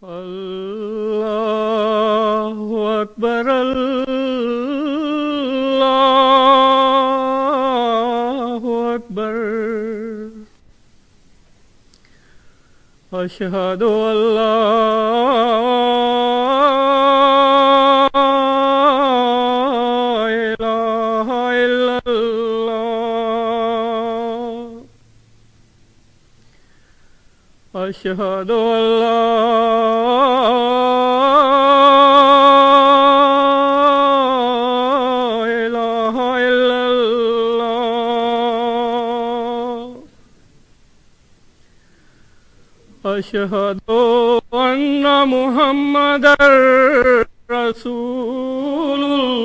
الله أكبر الله أكبر أشهد أن لا إله إلا الله أشهد أن لا إله إلا الله أشهد أن محمدا رسول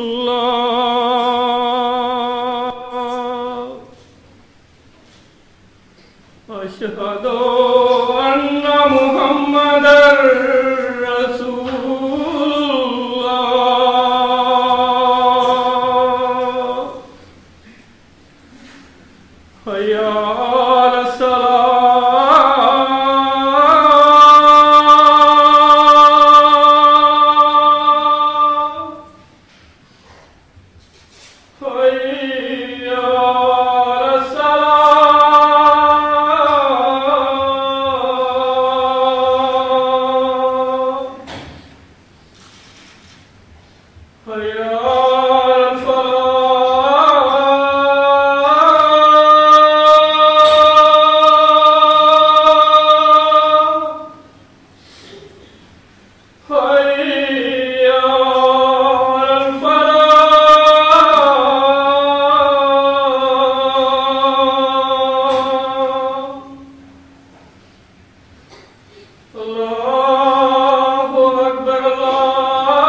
الله أشهد أن محمدا رسول الله حي على الصلاة حي على الصلاة حي على الفلاح حي على الفلاح الله أكبر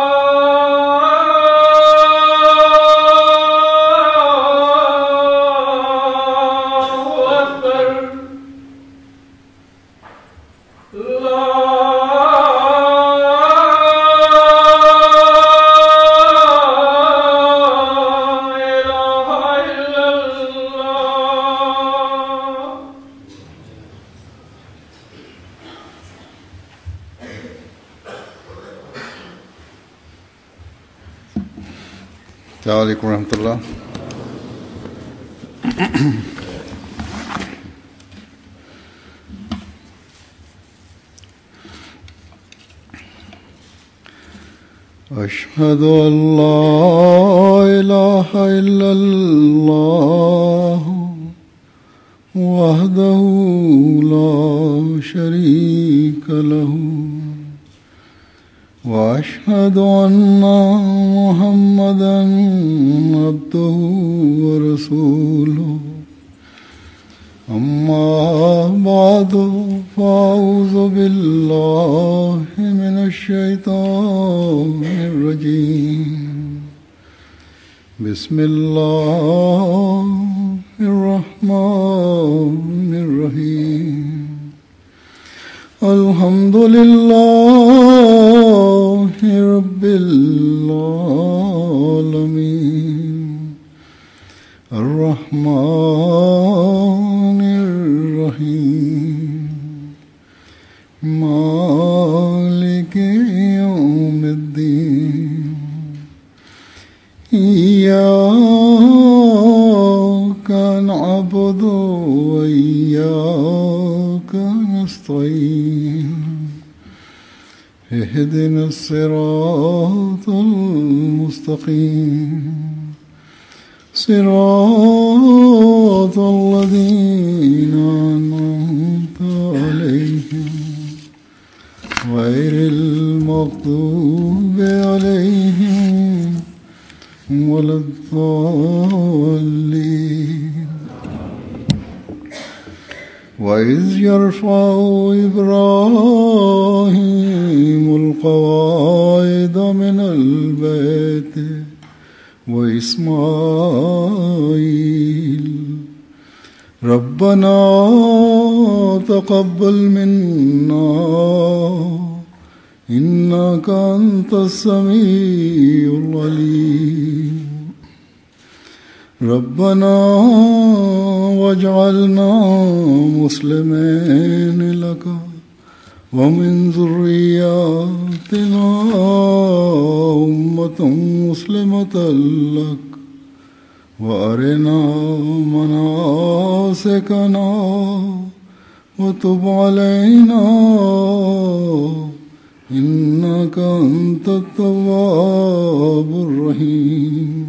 الله أكبر لا إله إلا الله السلام عليكم ورحمة الله أشهد أن لا إله إلا الله وحده لا شريك له واشهد ان محمدا عبده ورسوله اما بعد فاعوذ بالله من الشيطان الرجيم بسم الله الرحمن الرحيم الحمد لله رب العالمين الرحمن الرحيم مالك يوم الدين إياك نعبد وإياك نستعين اهدنا الصراط المستقيم صراط الذين أنعمت عليهم غير المغضوب عليهم ولا الضالين وإذ يرفع إبراهيم القواعد من البيت وإسماعيل ربنا تقبل منا إنك أنت السميع العليم ربنا واجعلنا مسلمين لك ومن ذرياتنا أمة مسلمة لك وأرنا مناسكنا وتب علينا إنك أنت التواب الرحيم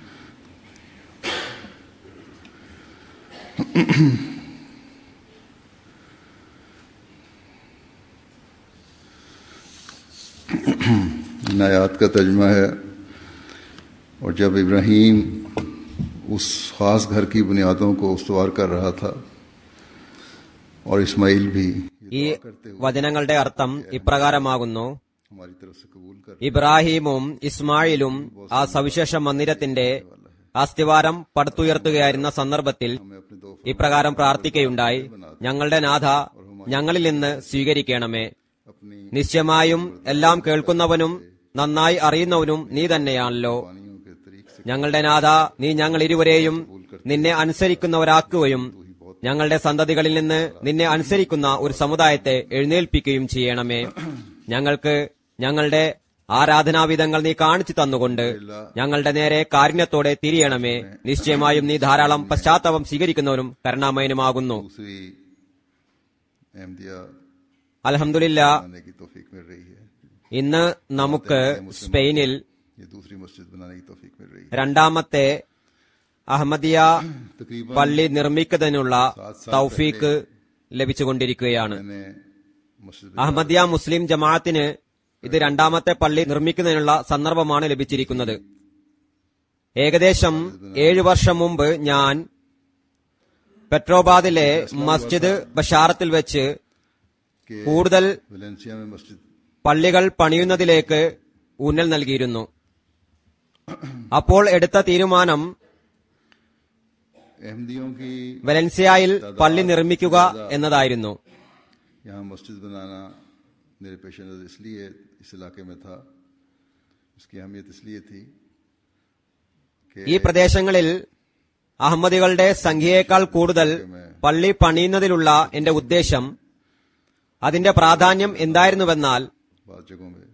इन आयात का तर्जमा है और जब इब्राहीम उस खास घर की बुनियादों को उस्तवार कर रहा था और इस्माइल भी ഈ വചനങ്ങളുടെ അർത്ഥം ഇപ്രകാരമാകുന്നു हमारी तरफ से कबूल कर ഇബ്രാഹീമും ഇസ്മായിലും ആ സവിശേഷ മന്ദിരത്തിന്റെ അസ്ഥിവാരം പടുത്തുയർത്തുകയായിരുന്ന സന്ദർഭത്തിൽ हमें अपने दो ഇപ്രകാരം പ്രാർത്ഥിക്കയുണ്ടായി ഞങ്ങളുടെ നാഥ ഞങ്ങളിൽ നിന്ന് സ്വീകരിക്കണമേ अपनी നിശ്ചയമായും എല്ലാം കേൾക്കുന്നവനും നന്നായി അറിയുന്നവനും നീ തന്നെയാണല്ലോ वाणियों के तरीक से ഞങ്ങളുടെ നാഥ നീ ഞങ്ങൾ ഇരുവരെയും നിന്നെ അനുസരിക്കുന്നവരാക്കുകയും ഞങ്ങളുടെ സന്തതികളിൽ നിന്ന് നിന്നെ അനുസരിക്കുന്ന ഒരു സമുദായത്തെ എഴുന്നേൽപ്പിക്കുകയും ചെയ്യണമേ ഞങ്ങൾക്ക് ഞങ്ങളുടെ ആരാധനാവിധങ്ങൾ നീ കാണിച്ചു തന്നുകൊണ്ട് ഞങ്ങളുടെ നേരെ കാരുണ്യത്തോടെ തിരിയണമേ നിശ്ചയമായും നീ ധാരാളം പശ്ചാത്തലം സ്വീകരിക്കുന്നവരും കരുണാമയനുമാകുന്നു दूसरी अहमदिया അലഹമുല്ല बनाने की तौफीक मिल रही है ഇന്ന് നമുക്ക് സ്പെയിനിൽ ये दूसरी मस्जिद बनाने की तौफीक मिल रही है രണ്ടാമത്തെ അഹമ്മദിയ तकरीबन പള്ളി നിർമ്മിക്കുന്നതിനുള്ള തൗഫീക്ക് ലഭിച്ചുകൊണ്ടിരിക്കുകയാണ് मैंने मस्जिद അഹമ്മദിയ മുസ്ലിം ജമാഅത്തിന് ഇത് രണ്ടാമത്തെ പള്ളി നിർമ്മിക്കുന്നതിനുള്ള സന്ദർഭമാണ് ലഭിച്ചിരിക്കുന്നത് ഏകദേശം ഏഴു വർഷം മുമ്പ് ഞാൻ പെട്രോബാദിലെ മസ്ജിദ് ബഷാറത്തിൽ വെച്ച് के കൂടുതൽ वेलेंसिया में मस्जिद പള്ളികൾ പണിയുന്നതിലേക്ക് ഊന്നൽ നൽകിയിരുന്നു അപ്പോൾ എടുത്ത തീരുമാനം अहमदियों की വലൻസിയായിൽ പള്ളി നിർമ്മിക്കുക എന്നതായിരുന്നു यहाँ मस्जिद बनाना मेरे पेश नज़र इसलिए इस इलाके में था इसकी अहमियत इसलिए थी ഈ कि പ്രദേശങ്ങളിൽ അഹമ്മദികളുടെ സംഖ്യയേക്കാൾ കൂടുതൽ പള്ളി പണിയുന്നതിലുള്ള എന്റെ ഉദ്ദേശം അതിന്റെ പ്രാധാന്യം എന്തായിരുന്നുവെന്നാൽ बाद जगहों में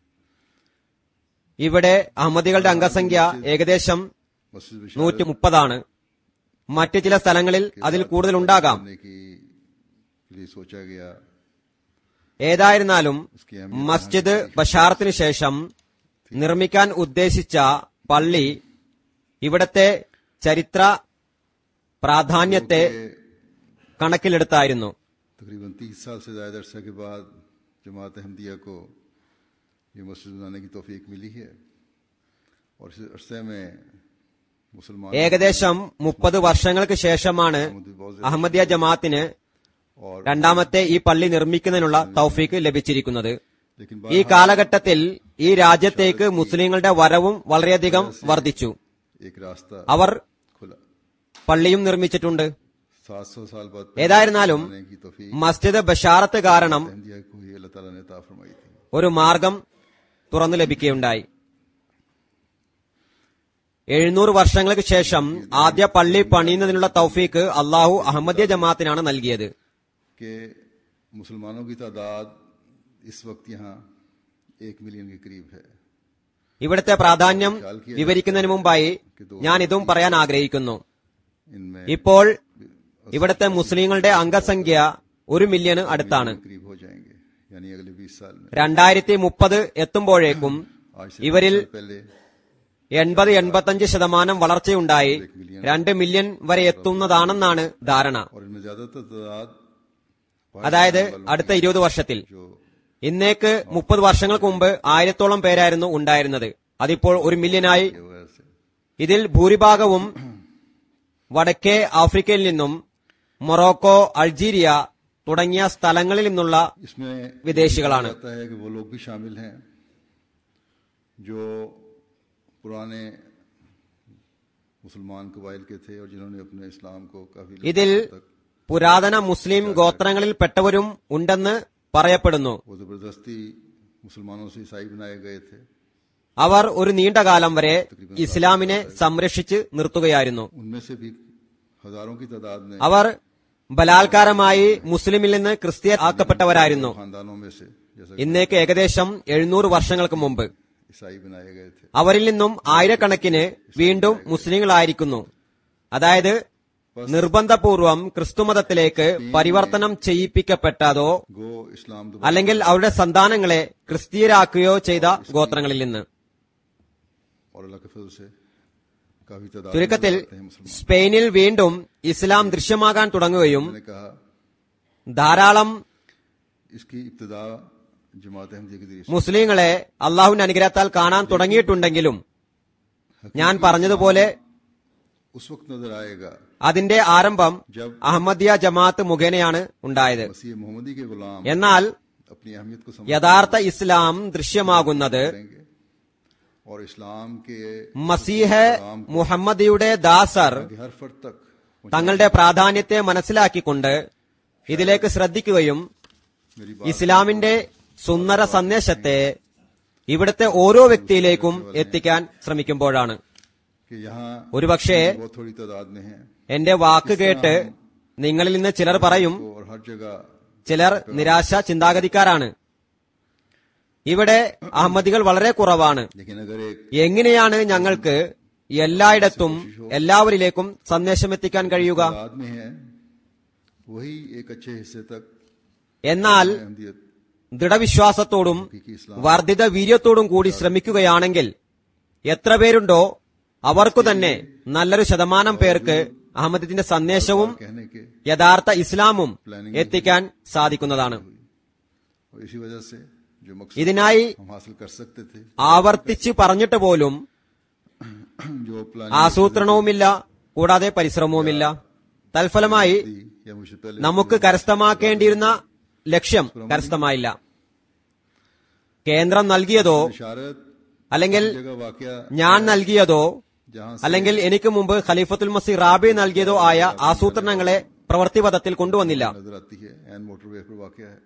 ഇവിടെ അഹമ്മദികളുടെ അംഗസംഖ്യ ഏകദേശം मस्जिद നൂറ്റി മുപ്പതാണ് മറ്റ് ചില സ്ഥലങ്ങളിൽ അതിൽ കൂടുതൽ ഉണ്ടാകാം बनाने की के लिए सोचा गया ഏതായിരുന്നാലും മസ്ജിദ് ബഷാറത്തിനു ശേഷം നിർമ്മിക്കാൻ ഉദ്ദേശിച്ച പള്ളി ഇവിടത്തെ ചരിത്ര പ്രാധാന്യത്തെ കണക്കിലെടുത്തായിരുന്നു तकरीबन तीस साल से ज्यादा अरसे के बाद जमात अहमदिया को ये मस्जिद बनाने की तौफीक मिली है और इस अरसे में मुसलमान ഏകദേശം മുപ്പത് വർഷങ്ങൾക്ക് ശേഷമാണ് അഹമ്മദിയ ജമാഅത്തിന് और രണ്ടാമത്തെ ഈ പള്ളി നിർമ്മിക്കുന്നതിനുള്ള തൗഫീക്ക് ലഭിച്ചിരിക്കുന്നത് लेकिन ഈ കാലഘട്ടത്തിൽ ഈ രാജ്യത്തേക്ക് മുസ്ലിങ്ങളുടെ വരവും വളരെയധികം വർദ്ധിച്ചു एक रास्ता അവർ खुला പള്ളിയും നിർമ്മിച്ചിട്ടുണ്ട് सात सौ साल बाद ഏതായിരുന്നാലും बनाने की तौफीक മസ്ജിദ് ബഷാറത്ത് കാരണം अहमदिया को ही अल्लाह ताला ने ता फरमाई थी ഒരു മാർഗം തുറന്നു ലഭിക്കുകയുണ്ടായി എഴുന്നൂറ് വർഷങ്ങൾക്ക് ശേഷം ആദ്യ പള്ളി പണിയുന്നതിനുള്ള തൗഫീക്ക് അള്ളാഹു അഹമ്മദിയ ജമാഅത്തിനാണ് നൽകിയത് कि मुसलमानों की तादाद इस वक्त यहाँ एक मिलियन के करीब है ഇവിടുത്തെ പ്രാധാന്യം വിവരിക്കുന്നതിന് മുമ്പായി ഞാൻ ഇതും പറയാൻ ആഗ്രഹിക്കുന്നു इनमें ഇപ്പോൾ ഇവിടുത്തെ മുസ്ലിങ്ങളുടെ അംഗസംഖ്യ ഒരു മില്യന് അടുത്താണ് करीब हो जाएंगे यानी अगले बीस साल में രണ്ടായിരത്തി മുപ്പത് എത്തുമ്പോഴേക്കും आज से ഇവരിൽ बीस साल पहले എൺപത് എൺപത്തഞ്ച് ശതമാനം വളർച്ചയുണ്ടായി രണ്ട് മില്യൺ വരെ എത്തുന്നതാണെന്നാണ് ധാരണ और इनमें ज्यादातर तादाद അതായത് അടുത്ത ഇരുപത് വർഷത്തിൽ जो ഇന്നേക്ക് മുപ്പത് വർഷങ്ങൾക്ക് മുമ്പ് ആയിരത്തോളം പേരായിരുന്നു ഉണ്ടായിരുന്നത് അതിപ്പോൾ ഒരു മില്യനായി की वजह से ഇതിൽ ഭൂരിഭാഗവും വടക്കേ ആഫ്രിക്കയിൽ നിന്നും മൊറോക്കോ അൾജീരിയ തുടങ്ങിയ സ്ഥലങ്ങളിൽ നിന്നുള്ള इसमें വിദേശികളാണ് जाता है कि वो लोग भी शामिल हैं जो पुराने मुसलमान कबाइल के थे और जिन्होंने अपने इस्लाम को काफी लंबे ഇതിൽ समय तक പുരാതന മുസ്ലിം ഗോത്രങ്ങളിൽപ്പെട്ടവരും ഉണ്ടെന്ന് പറയപ്പെടുന്നു वो जबरदस्ती मुसलमानों से ईसाई बनाए गए थे അവർ ഒരു നീണ്ടകാലം വരെ ഇസ്ലാമിനെ സംരക്ഷിച്ച് നിർത്തുകയായിരുന്നു उनमें से भी हजारों की तादाद में അവർ ബലാത്കാരമായി മുസ്ലിമിൽ നിന്ന് ക്രിസ്ത്യ ആക്കപ്പെട്ടവരായിരുന്നു खानदानों में से जैसा ഇന്നേക്ക് ഏകദേശം എഴുന്നൂറ് വർഷങ്ങൾക്ക് മുമ്പ് ईसाई बनाए गए थे അവരിൽ നിന്നും ആയിരക്കണക്കിന് വീണ്ടും മുസ്ലിങ്ങളായിരിക്കുന്നു അതായത് നിർബന്ധപൂർവം ക്രിസ്തുമതത്തിലേക്ക് പരിവർത്തനം ചെയ്യിപ്പിക്കപ്പെട്ടതോ गो इस्लाम दोबारा അല്ലെങ്കിൽ അവരുടെ സന്താനങ്ങളെ ക്രിസ്തീയരാക്കുകയോ ചെയ്ത ഗോത്രങ്ങളിൽ നിന്ന് और अल्लाह के फजल से काफी तादाद में ചുരുക്കത്തിൽ आते हैं मुसलमान സ്പെയിനിൽ വീണ്ടും ഇസ്ലാം ദൃശ്യമാകാൻ തുടങ്ങുകയും मैंने कहा ധാരാളം इसकी इब्तदा जमात अहमदी के जरिए മുസ്ലിങ്ങളെ അള്ളാഹുവിന്റെ അനുഗ്രഹത്താൽ കാണാൻ തുടങ്ങിയിട്ടുണ്ടെങ്കിലും ഞാൻ പറഞ്ഞതുപോലെ उस वक्त नजर आएगा അതിന്റെ ആരംഭം അഹമ്മദിയ ജമാഅത്ത് മുഖേനയാണ് ഉണ്ടായത് मसीह मोहम्मदी के गुलाम എന്നാൽ अपनी अहमियत को समझ യഥാർത്ഥ ഇസ്ലാം ദൃശ്യമാകുന്നത് करेंगे और इस्लाम के മസീഹ് മുഹമ്മദിയുടെ ദാസർ के हर फर्द तक തങ്ങളുടെ പ്രാധാന്യത്തെ മനസ്സിലാക്കിക്കൊണ്ട് ഇതിലേക്ക് ശ്രദ്ധിക്കുകയും मेरी बात ഇസ്ലാമിന്റെ സുന്ദര സന്ദേശത്തെ ഇവിടുത്തെ ഓരോ വ്യക്തിയിലേക്കും എത്തിക്കാൻ ശ്രമിക്കുമ്പോഴാണ് कि यहाँ ഒരുപക്ഷേ बहुत थोड़ी तादाद में है എന്റെ വാക്ക് കേട്ട് നിങ്ങളിൽ നിന്ന് ചിലർ പറയും और हर जगह ചിലർ നിരാശ ചിന്താഗതിക്കാരാണ് ഇവിടെ അഹമ്മദികൾ വളരെ കുറവാണ് लेकिन अगर एक എങ്ങനെയാണ് ഞങ്ങൾക്ക് എല്ലായിടത്തും എല്ലാവരിലേക്കും സന്ദേശം എത്തിക്കാൻ കഴിയുക तादाद में है वही एक अच्छे हिस्से तक എന്നാൽ अहमदियत ദൃഢവിശ്വാസത്തോടും हकीकी इस्लाम വർദ്ധിത വീര്യത്തോടും കൂടി ശ്രമിക്കുകയാണെങ്കിൽ എത്ര പേരുണ്ടോ അവർക്കു തന്നെ നല്ലൊരു ശതമാനം പേർക്ക് അഹമ്മദിന്റെ സന്ദേശവും कहने के യഥാർത്ഥ ഇസ്ലാമും എത്തിക്കാൻ സാധിക്കുന്നതാണ് और इसी वजह से जो मकसद ഇതിനായി हम हासिल कर सकते थे ആവർത്തിച്ച് പറഞ്ഞിട്ട് പോലും जो प्लान ആസൂത്രണവുമില്ല കൂടാതെ പരിശ്രമവുമില്ല തൽഫലമായി या मुझसे पहले നമുക്ക് കരസ്ഥമാക്കേണ്ടിയിരുന്ന ലക്ഷ്യം കരസ്ഥമായില്ല കേന്ദ്രം നൽകിയതോ इशारत അല്ലെങ്കിൽ जगह वाकया ഞാൻ നൽകിയതോ जहां से അല്ലെങ്കിൽ എനിക്ക് മുമ്പ് ഖലീഫത്തുൽ മസി റാബി നൽകിയതോ ആയ ആസൂത്രണങ്ങളെ പ്രവൃത്തിപഥത്തിൽ കൊണ്ടുവന്നില്ല नजर आती है एन मोटरवे पर वाक़ है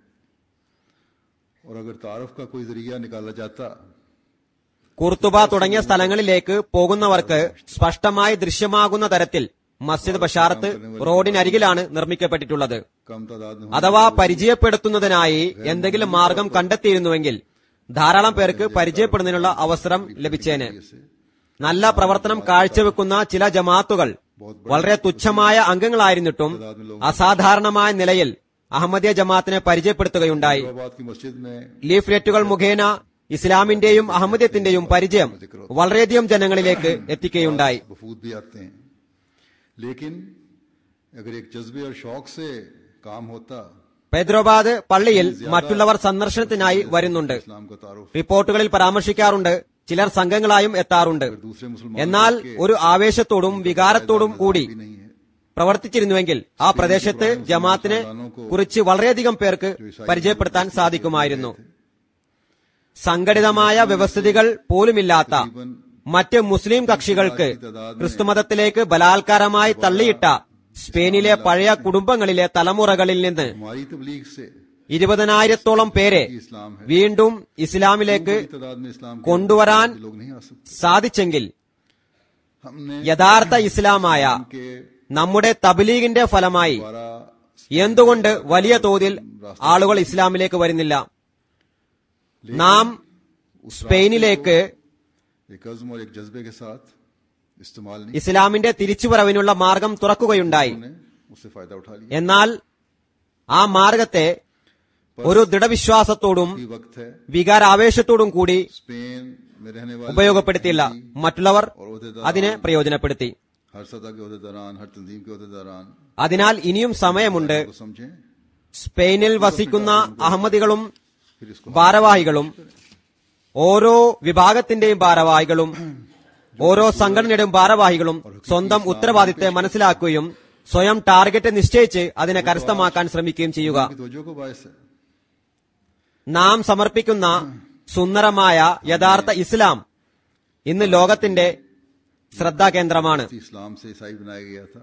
और अगर तारफ का कोई जरिया निकाला जाता കുർത്തുബ തുടങ്ങിയ സ്ഥലങ്ങളിലേക്ക് പോകുന്നവർക്ക് സ്പഷ്ടമായി ദൃശ്യമാകുന്ന തരത്തിൽ മസ്ജിദ് ബഷാറത്ത് റോഡിനരികിലാണ് നിർമ്മിക്കപ്പെട്ടിട്ടുള്ളത് कम तादाद में അഥവാ പരിചയപ്പെടുത്തുന്നതിനായി എന്തെങ്കിലും മാർഗം കണ്ടെത്തിയിരുന്നുവെങ്കിൽ ധാരാളം പേർക്ക് പരിചയപ്പെടുന്നതിനുള്ള അവസരം ലഭിച്ചേനെ നല്ല പ്രവർത്തനം കാഴ്ചവെക്കുന്ന ചില ജമാത്തുകൾ വളരെ തുച്ഛമായ അംഗങ്ങളായിരുന്നിട്ടും അസാധാരണമായ നിലയിൽ അഹമ്മദിയ ജമാഅത്തിനെ പരിചയപ്പെടുത്തുകയുണ്ടായി हैदराबाद की मस्जिद में ലീഫ്ലെറ്റുകൾ മുഖേന ഇസ്ലാമിന്റെയും അഹമ്മദിയത്തിന്റെയും പരിചയം വളരെയധികം ജനങ്ങളിലേക്ക് എത്തിക്കുകയുണ്ടായി वफूद भी आते हैं लेकिन अगर एक जज्बे और शौक से काम होता ഹൈദരാബാദ് പള്ളിയിൽ മറ്റുള്ളവർ സന്ദർശനത്തിനായി വരുന്നുണ്ട് इस्लाम का तारुफ റിപ്പോർട്ടുകളിൽ പരാമർശിക്കാറുണ്ട് ചിലർ സംഘങ്ങളായും എത്താറുണ്ട് दूसरे मुसलमान എന്നാൽ ഒരു ആവേശത്തോടും വികാരത്തോടും കൂടി भी नहीं है പ്രവർത്തിച്ചിരുന്നുവെങ്കിൽ ആ പ്രദേശത്ത് ജമാഅത്തിനെ കുറിച്ച് വളരെയധികം പേർക്ക് പരിചയപ്പെടുത്താൻ സാധിക്കുമായിരുന്നു സംഘടിതമായ വ്യവസ്ഥിതികൾ പോലുമില്ലാത്ത മറ്റ് മുസ്ലിം കക്ഷികൾക്ക് ക്രിസ്തുമതത്തിലേക്ക് ബലാത്കാരമായി തള്ളിയിട്ട സ്പെയിനിലെ പഴയ കുടുംബങ്ങളിലെ തലമുറകളിൽ നിന്ന് हमारी तबलीग से ഇരുപതിനായിരത്തോളം പേരെ इस्लाम है വീണ്ടും ഇസ്ലാമിലേക്ക് बड़ी तादाद में इस्लाम के കൊണ്ടുവരാൻ लोग नहीं आ सकते സാധിച്ചെങ്കിൽ हमने യഥാർത്ഥ ഇസ്ലാമായ के നമ്മുടെ തബ്ലീഗിന്റെ ഫലമായി द्वारा എന്തുകൊണ്ട് വലിയ തോതിൽ ആളുകൾ ഇസ്ലാമിലേക്ക് വരുന്നില്ല നാം സ്പെയിനിലേക്ക് एक अज़्म और एक जज्बे के साथ इस्तेमाल नहीं ഇസ്ലാമിന്റെ തിരിച്ചുവരവിനുള്ള മാർഗം തുറക്കുകയുണ്ടായി ने उससे फायदा उठा लिया എന്നാൽ ആ മാർഗത്തെ ഒരു ദൃഢവിശ്വാസത്തോടും ये वक्त है വികാരാവേശത്തോടും കൂടി स्पेन में रहने वाले ഉപയോഗപ്പെടുത്തിയില്ല മറ്റുള്ളവർ और अहदेदार അതിനെ പ്രയോജനപ്പെടുത്തി हर सतह के अहदेदारान हर तंजीम के अहदेदारान അതിനാൽ इനിയും സമയമുണ്ട് को समझें സ്പെയിനിൽ വസിക്കുന്ന അഹമ്മദികളും फिर इसको ഭാരവാഹികളും ഓരോ വിഭാഗത്തിന്റെയും ഭാരവാഹികളും ഓരോ സംഘടനയുടെയും ഭാരവാഹികളും സ്വന്തം ഉത്തരവാദിത്തെ മനസ്സിലാക്കുകയും സ്വയം ടാർഗറ്റ് നിശ്ചയിച്ച് അതിനെ കരസ്ഥമാക്കാൻ ശ്രമിക്കുകയും ചെയ്യുക की तवज्जो को बायस है നാം സമർപ്പിക്കുന്ന സുന്ദരമായ യഥാർത്ഥ ഇസ്ലാം ഇന്ന് ലോകത്തിന്റെ ശ്രദ്ധാകേന്ദ്രമാണ് इसी इस्लाम से ईसाई बनाया गया था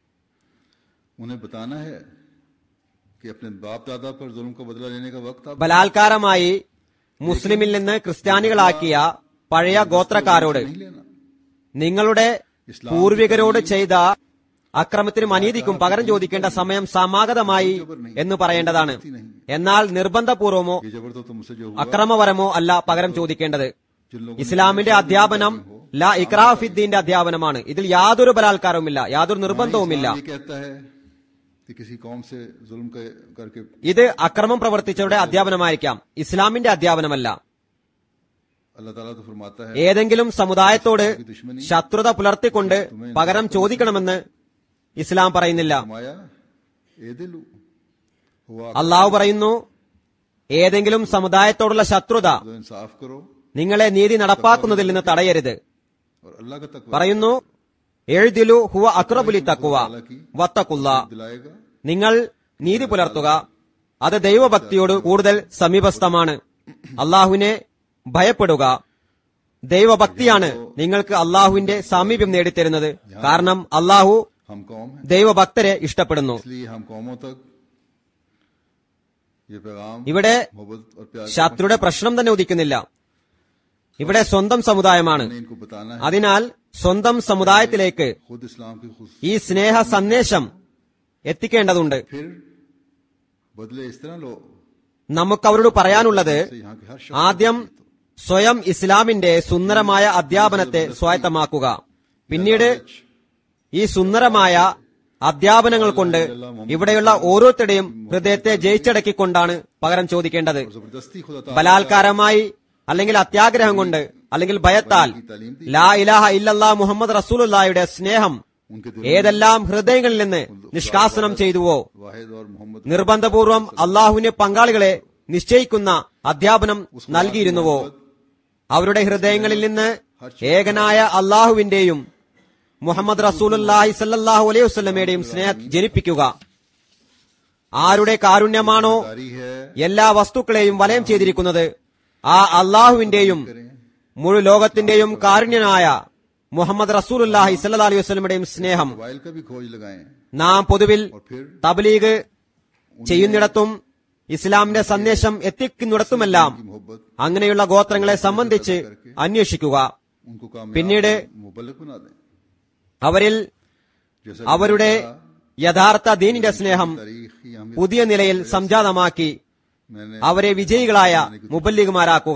उन्हें बताना है कि अपने बाप दादा पर जुल्म का बदला लेने का वक्त अब ബലാത്കാരമായി മുസ്ലിമിൽ നിന്ന് ക്രിസ്ത്യാനികളാക്കിയ പഴയ ഗോത്രക്കാരോട് नहीं लेना നിങ്ങളുടെ പൂർവികരോട് ചെയ്ത അക്രമത്തിനും അനീതിക്കും പകരം ചോദിക്കേണ്ട സമയം സമാഗതമായി എന്ന് പറയേണ്ടതാണ് എന്നാൽ നിർബന്ധപൂർവമോ ये जबर तो तुमसे जो हुआ അക്രമപരമോ അല്ല പകരം ചോദിക്കേണ്ടത് जिन लोगों ഇസ്ലാമിന്റെ അധ്യാപനം ല ഇക്രാഫിദ്ദീന്റെ അധ്യാപനമാണ് ഇതിൽ യാതൊരു ബലാത്കാരവുമില്ല യാതൊരു നിർബന്ധവുമില്ല ये कहता है कि किसी कौम से जुल्म के- करके ഇത് അക്രമം പ്രവർത്തിച്ചവരുടെ അധ്യാപനമായിരിക്കാം ഇസ്ലാമിന്റെ അധ്യാപനമല്ല अल्लाह ताला तो फरमाता है ഏതെങ്കിലും സമുദായത്തോട് ശത്രുത പുലർത്തിക്കൊണ്ട് പകരം ചോദിക്കണമെന്ന് ഇസ്ലാം പറയുന്നില്ല फरमाया ए दिलु हुआ അള്ളാഹു പറയുന്നു ഏതെങ്കിലും സമുദായത്തോടുള്ള ശത്രുത तो इंसाफ करो നിങ്ങളെ നീതി നടപ്പാക്കുന്നതിൽ നിന്ന് തടയരുത് और अल्लाह का तकवा പറയുന്നു എഴുതിലു ഹുവ അക്രബുലി തക്കുവ വത്തക്കുള്ള दिलाएगा നിങ്ങൾ നീതി പുലർത്തുക അത് ദൈവഭക്തിയോട് കൂടുതൽ സമീപസ്ഥമാണ് അള്ളാഹുവിനെ ഭയപ്പെടുക ദൈവഭക്തിയാണ് നിങ്ങൾക്ക് അള്ളാഹുവിന്റെ സാമീപ്യം നേടിത്തരുന്നത് കാരണം അള്ളാഹു हम कौम है ദൈവഭക്തരെ ഇഷ്ടപ്പെടുന്നു इसलिए हम कौमों तक ये पैगाम ഇവിടെ मोहब्बत और प्यार ശത്രുയുടെ പ്രശ്നം തന്നെ ഉദിക്കുന്നില്ല ഇവിടെ സ്വന്തം സമുദായമാണ് ने इनको बताना है അതിനാൽ സ്വന്തം സമുദായത്തിലേക്ക് खुद इस्लाम की खुद ഈ സ്നേഹ സന്ദേശം എത്തിക്കേണ്ടതുണ്ട് फिर बदले इस तरह लो നമുക്ക് അവരോട് പറയാനുള്ളത് से यहाँ के हर शख्स ആദ്യം സ്വയം ഇസ്ലാമിന്റെ സുന്ദരമായ അധ്യാപനത്തെ സ്വായത്തമാക്കുക പിന്നീട് ഈ സുന്ദരമായ അധ്യാപനങ്ങൾ കൊണ്ട് ഇവിടെയുള്ള ഓരോരുത്തരുടെയും ഹൃദയത്തെ ജയിച്ചടക്കിക്കൊണ്ടാണ് പകരം ചോദിക്കേണ്ടത് जबरदस्ती खुदा ബലാത്കാരമായി അല്ലെങ്കിൽ അത്യാഗ്രഹം കൊണ്ട് അല്ലെങ്കിൽ ഭയത്താൽ ലാ ഇലാഹ ഇല്ലല്ലാ മുഹമ്മദ് റസൂലുള്ളായുടെ സ്നേഹം उनके दिल ഏതെല്ലാം ഹൃദയങ്ങളിൽ നിന്ന് നിഷ്കാസനം ചെയ്തുവോ वाहिद और मोहम्मद നിർബന്ധപൂർവം അള്ളാഹുവിന് പങ്കാളികളെ നിശ്ചയിക്കുന്ന അധ്യാപനം നൽകിയിരുന്നുവോ അവരുടെ ഹൃദയങ്ങളിൽ നിന്ന് ഏകനായ അള്ളാഹുവിന്റെയും മുഹമ്മദ് റസൂലുല്ലാഹി സല്ലാഹു അലൈഹി വസ്ലമയുടെയും സ്നേഹം ജനിപ്പിക്കുക ആരുടെ കാരുണ്യമാണോ जारी है എല്ലാ വസ്തുക്കളെയും വലയം ചെയ്തിരിക്കുന്നത് ആ അള്ളാഹുവിന്റെയും മുഴു ലോകത്തിന്റെയും കാരുണ്യനായ മുഹമ്മദ് റസൂലുല്ലാഹി സല്ലാ അലൈഹി വസ്ലമയുടെയും സ്നേഹം मोबाइल का भी खोज लगाएं നാം പൊതുവിൽ और फिर തബ്ലീഗ് ചെയ്യുന്നിടത്തും ഇസ്ലാമിന്റെ സന്ദേശം എത്തിക്കുന്നിടത്തുമെല്ലാം की मोहब्बत അങ്ങനെയുള്ള ഗോത്രങ്ങളെ സംബന്ധിച്ച് അന്വേഷിക്കുക उनको काम പിന്നീട് मुबलक बना दें അവരിൽ जैसा അവരുടെ യഥാർത്ഥ ദീനിന്റെ സ്നേഹം तारीखी अहमियत പുതിയ നിലയിൽ സംജാതമാക്കി मैंने അവരെ വിജയികളായ മുബല്ലിഗുമാരാക്കുക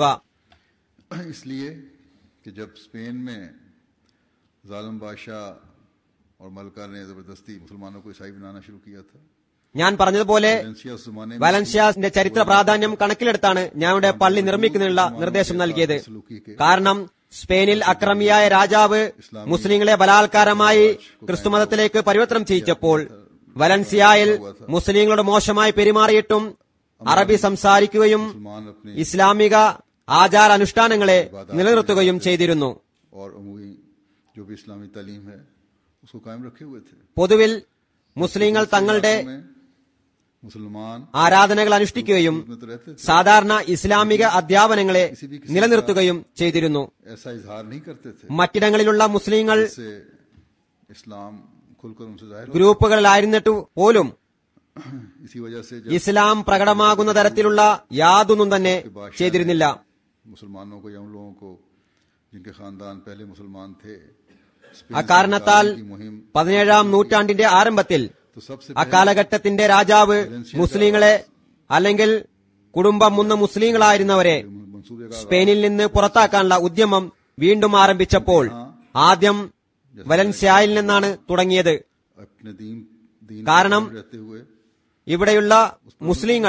इसलिए कि जब स्पेन में जालिम बादशाह और मलका ने जबरदस्ती मुसलमानों को ईसाई बनाना शुरू किया था ഞാൻ പറഞ്ഞതുപോലെ वेलेंसिया उस जमाने में വാലൻസിയാസിന്റെ ചരിത്ര പ്രാധാന്യം കണക്കിലെടുത്താണ് ഞാൻ ഇവിടെ പള്ളി നിർമ്മിക്കുന്നതിനുള്ള നിർദ്ദേശം നൽകിയത് കാരണം സ്പെയിനിൽ അക്രമിയായ രാജാവ് മുസ്ലിങ്ങളെ ബലാത്കാരമായി ക്രിസ്തുമതത്തിലേക്ക് പരിവർത്തനം ചെയ്യിച്ചപ്പോൾ വലൻസിയായിൽ മുസ്ലിങ്ങളോട് മോശമായി പെരുമാറിയിട്ടും അറബി സംസാരിക്കുകയും मुसलमान अपने ഇസ്ലാമിക ആചാരാനുഷ്ഠാനങ്ങളെ നിലനിർത്തുകയും ചെയ്തിരുന്നു और अमूमी जो भी इस्लामी तालीम है उसको कायम रखे हुए थे പൊതുവിൽ മുസ്ലിങ്ങൾ തങ്ങളുടെ में मुसलमान ആരാധനകൾ അനുഷ്ഠിക്കുകയും में तो रहते थे സാധാരണ ഇസ്ലാമിക അധ്യാപനങ്ങളെ നിലനിർത്തുകയും ചെയ്തിരുന്നു ऐसा इजहार नहीं करते थे മറ്റിടങ്ങളിലുള്ള മുസ്ലിങ്ങൾ इससे इस्लाम खुलकर उनसे जाहिर हो ഗ്രൂപ്പുകളിലായിരുന്നിട്ട് പോലും इसी वजह से जब ഇസ്ലാം പ്രകടമാകുന്ന തരത്തിലുള്ള യാതൊന്നും തന്നെ ചെയ്തിരുന്നില്ല मुसलमानों को या उन लोगों को जिनके खानदान पहले मुसलमान थे स्पेन से അക്കാരണത്താൽ निकालने की मुहिम പതിനേഴാം നൂറ്റാണ്ടിന്റെ ആരംഭത്തിൽ तो सबसे അക്കാലഘട്ടത്തിന്റെ രാജാവ് മുസ്ലിങ്ങളെ അല്ലെങ്കിൽ കുടുംബം മുന്ന് മുസ്ലിങ്ങളായിരുന്നവരെ मंसूबे का സ്പെയിനിൽ നിന്ന് പുറത്താക്കാനുള്ള ഉദ്യമം വീണ്ടും ആരംഭിച്ചപ്പോൾ ആദ്യം വലൻസ്യായിൽ നിന്നാണ് തുടങ്ങിയത് अपने दीन दीन കാരണം पर रहते हुए ഇവിടെയുള്ള മുസ്ലിങ്ങൾ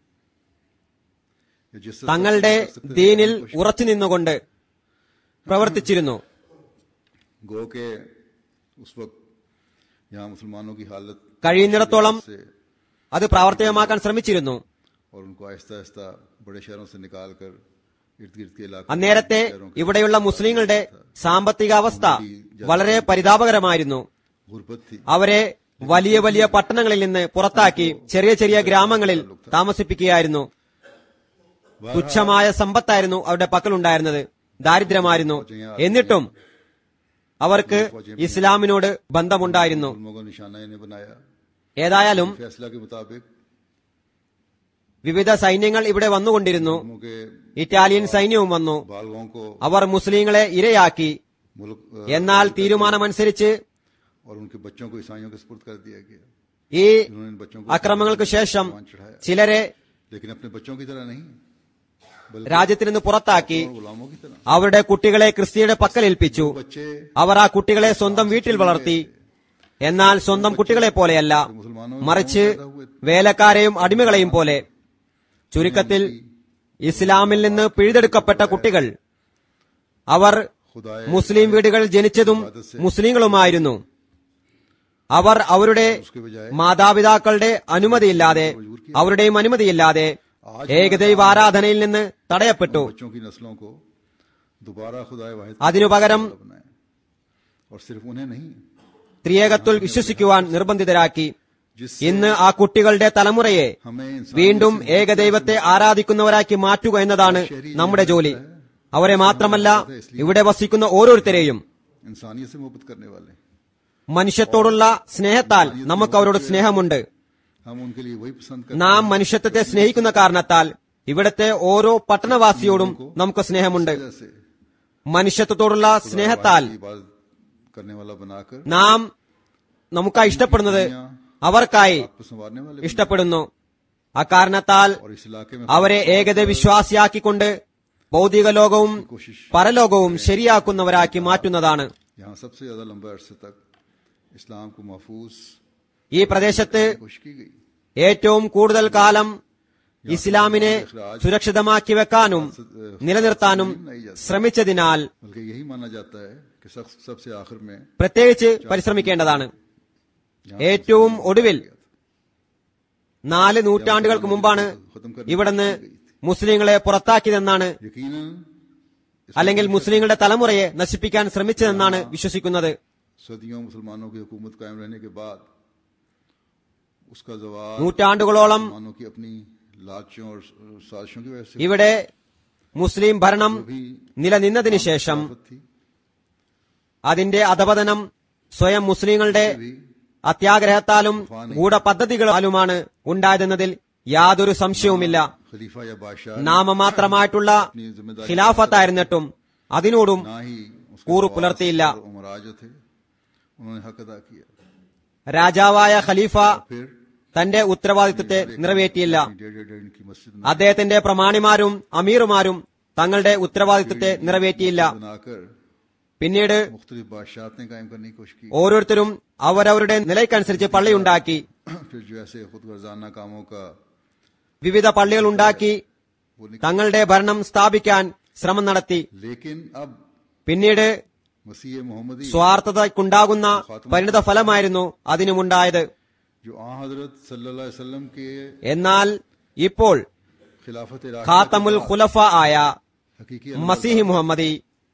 या जिस തങ്ങളുടെ ദീനിൽ ഉറച്ചു നിന്നുകൊണ്ട് പ്രവർത്തിച്ചിരുന്നു गो के उस वक्त यहाँ मुसलमानों की हालत കഴിയുന്നിടത്തോളം से അത് പ്രാവർത്തികമാക്കാൻ ശ്രമിച്ചിരുന്നു और उनको आहिस्ता आहिस्ता बड़े शहरों से निकाल कर इर्द गिर्द के इलाके അന്നേരത്തെ ഇവിടെയുള്ള മുസ്ലിങ്ങളുടെ സാമ്പത്തിക അവസ്ഥ വളരെ പരിതാപകരമായിരുന്നു गुर्बत थी അവരെ വലിയ വലിയ പട്ടണങ്ങളിൽ നിന്ന് പുറത്താക്കി ചെറിയ ചെറിയ ഗ്രാമങ്ങളിൽ താമസിപ്പിക്കുകയായിരുന്നു തുച്ഛമായ സമ്പത്തായിരുന്നു അവരുടെ പക്കലുണ്ടായിരുന്നത് ദാരിദ്ര്യമായിരുന്നു എന്നിട്ടും അവർക്ക് ഇസ്ലാമിനോട് ബന്ധമുണ്ടായിരുന്നു मुसलमानों को निशाना इन्हें बनाया ഏതായാലും फैसला के मुताबिक വിവിധ സൈന്യങ്ങൾ ഇവിടെ വന്നുകൊണ്ടിരുന്നു मुल्कों के ഇറ്റാലിയൻ സൈന്യവും വന്നു बालगों को അവർ മുസ്ലിങ്ങളെ ഇരയാക്കി मुल्क अ, എന്നാൽ തീരുമാനമനുസരിച്ച് और उनके बच्चों को ईसाइयों के सुपुर्द कर दिया गया ഈ उन्होंने इन बच्चों को അക്രമങ്ങൾക്ക് ശേഷം मान चढ़ाया ചിലരെ लेकिन अपने बच्चों की तरह नहीं बल्कि രാജ്യത്തിൽ നിന്ന് പുറത്താക്കി और गुलामों की तरह അവരുടെ കുട്ടികളെ ക്രിസ്തിയുടെ പക്കലേൽപ്പിച്ചു बच्चे അവർ ആ കുട്ടികളെ സ്വന്തം വീട്ടിൽ വളർത്തി എന്നാൽ സ്വന്തം കുട്ടികളെ പോലെയല്ല മറിച്ച് വേലക്കാരെയും അടിമകളെയും പോലെ ചുരുക്കത്തിൽ ഇസ്ലാമിൽ നിന്ന് പിഴുതെടുക്കപ്പെട്ട കുട്ടികൾ അവർ खुदाए മുസ്ലിം വീടുകൾ ജനിച്ചതും മുസ്ലിങ്ങളുമായിരുന്നു അവർ അവരുടെ उसके बजाय മാതാപിതാക്കളുടെ അനുമതിയില്ലാതെ അവരുടെയും അനുമതിയില്ലാതെ ഏകദൈവ ആരാധനയിൽ നിന്ന് തടയപ്പെട്ടു बच्चों की नस्लों को दोबारा खुदाए वाहिद അതിനു പകരം बनाए और सिर्फ उन्हें नहीं ത്രിയേകത്വൽ വിശ്വസിക്കുവാൻ നിർബന്ധിതരാക്കി जिससे ഇന്ന് ആ കുട്ടികളുടെ തലമുറയെ हमें इंसान വീണ്ടും ഏകദൈവത്തെ ആരാധിക്കുന്നവരാക്കി മാറ്റുക എന്നതാണ് നമ്മുടെ ജോലി അവരെ മാത്രമല്ല ഇവിടെ വസിക്കുന്ന ഓരോരുത്തരെയും इंसानियत से मोहब्बत करने वाले മനുഷ്യത്തോടുള്ള സ്നേഹത്താൽ നമുക്ക് അവരോട് സ്നേഹമുണ്ട് हम उनके लिए वही पसंद करते നാം മനുഷ്യത്വത്തെ സ്നേഹിക്കുന്ന കാരണത്താൽ ഇവിടത്തെ ഓരോ പട്ടണവാസിയോടും നമുക്ക് സ്നേഹമുണ്ട് हैं जैसे മനുഷ്യത്വത്തോടുള്ള സ്നേഹത്താൽ की इबादत करने वाला बनाकर നാം നമുക്കായി ഇഷ്ടപ്പെടുന്നത് അവർക്കായി आपको संवारने वाले ഇഷ്ടപ്പെടുന്നു അക്കാരണത്താൽ और इस इलाके में അവരെ ഏകത വിശ്വാസിയാക്കിക്കൊണ്ട് ഭൗതിക ലോകവും പരലോകവും ശരിയാക്കുന്നവരാക്കി മാറ്റുന്നതാണ് यहाँ सबसे ज्यादा लंबे अरसे तक इस्लाम को महफूज ഈ പ്രദേശത്ത് कोशिश की गई ഏറ്റവും കൂടുതൽ കാലം ഇസ്ലാമിനെ സുരക്ഷിതമാക്കി വെക്കാനും നിലനിർത്താനും ശ്രമിച്ചതിനാൽ बल्कि यही माना जाता है कि सब- सबसे आखिर में പ്രത്യേകിച്ച് പരിശ്രമിക്കേണ്ടതാണ് ഏറ്റവും ഒടുവിൽ നാല് നൂറ്റാണ്ടുകൾക്ക് മുമ്പാണ് ഇവിടുന്ന് മുസ്ലിങ്ങളെ പുറത്താക്കിയതെന്നാണ് यकीनन അല്ലെങ്കിൽ മുസ്ലിങ്ങളുടെ തലമുറയെ നശിപ്പിക്കാൻ ശ്രമിച്ചതെന്നാണ് വിശ്വസിക്കുന്നത് सदियों मुसलमानों की हुकूमत कायम रहने के बाद उसका जवाब നൂറ്റാണ്ടുകളോളം मुसलमानों की अपनी लालचों और साजिशों की वजह से ഇവിടെ മുസ്ലിം ഭരണം भी നിലനിന്നതിന് ശേഷം खिलाफत थी അതിന്റെ അധപതനം സ്വയം മുസ്ലിങ്ങളുടെ അത്യാഗ്രഹത്താലും ഗൂഢപദ്ധതികളാലുമാണ് ഉണ്ടായതെന്നതിൽ യാതൊരു സംശയവുമില്ല खलीफा या बादशाह നാമമാത്രമായിട്ടുള്ള ഖിലാഫത്തായിരുന്നിട്ടും അതിനോടും ना ही उसके കൂറു नवाब പുലർത്തിയില്ല और उमरा जो थे उन्होंने हक अदा किया രാജാവായ ഖലീഫ फिर തന്റെ ഉത്തരവാദിത്വത്തെ നിറവേറ്റിയില്ല डेढ़ डेढ़ डेढ़ की मस्जिद അദ്ദേഹത്തിന്റെ പ്രമാണിമാരും അമീറുമാരും തങ്ങളുടെ ഉത്തരവാദിത്വത്തെ നിറവേറ്റിയില്ല बनाकर പിന്നീട് मुख्तलिफ बादशाह ने कायम करने की कोशिश की ഓരോരുത്തരും അവരവരുടെ നിലയ്ക്കനുസരിച്ച് പള്ളിയുണ്ടാക്കി फिर जो ऐसे खुद गर्जाना कामों का വിവിധ പള്ളികൾ ഉണ്ടാക്കി वो निकल തങ്ങളുടെ ഭരണം സ്ഥാപിക്കാൻ ശ്രമം നടത്തി लेकिन अब പിന്നീട് मसीह मोहम्मदी സ്വാർത്ഥതയ്ക്കുണ്ടാകുന്ന പരിണിത ഫലമായിരുന്നു അതിനുമുണ്ടായത് जो आ हजरत सल्लल्लाहु अलैहि वसल्लम के എന്നാൽ ഇപ്പോൾ खिलाफत ഖാത്തമുൽ ഖുലഫ ആയ हकीकी മസീഹി മുഹമ്മദി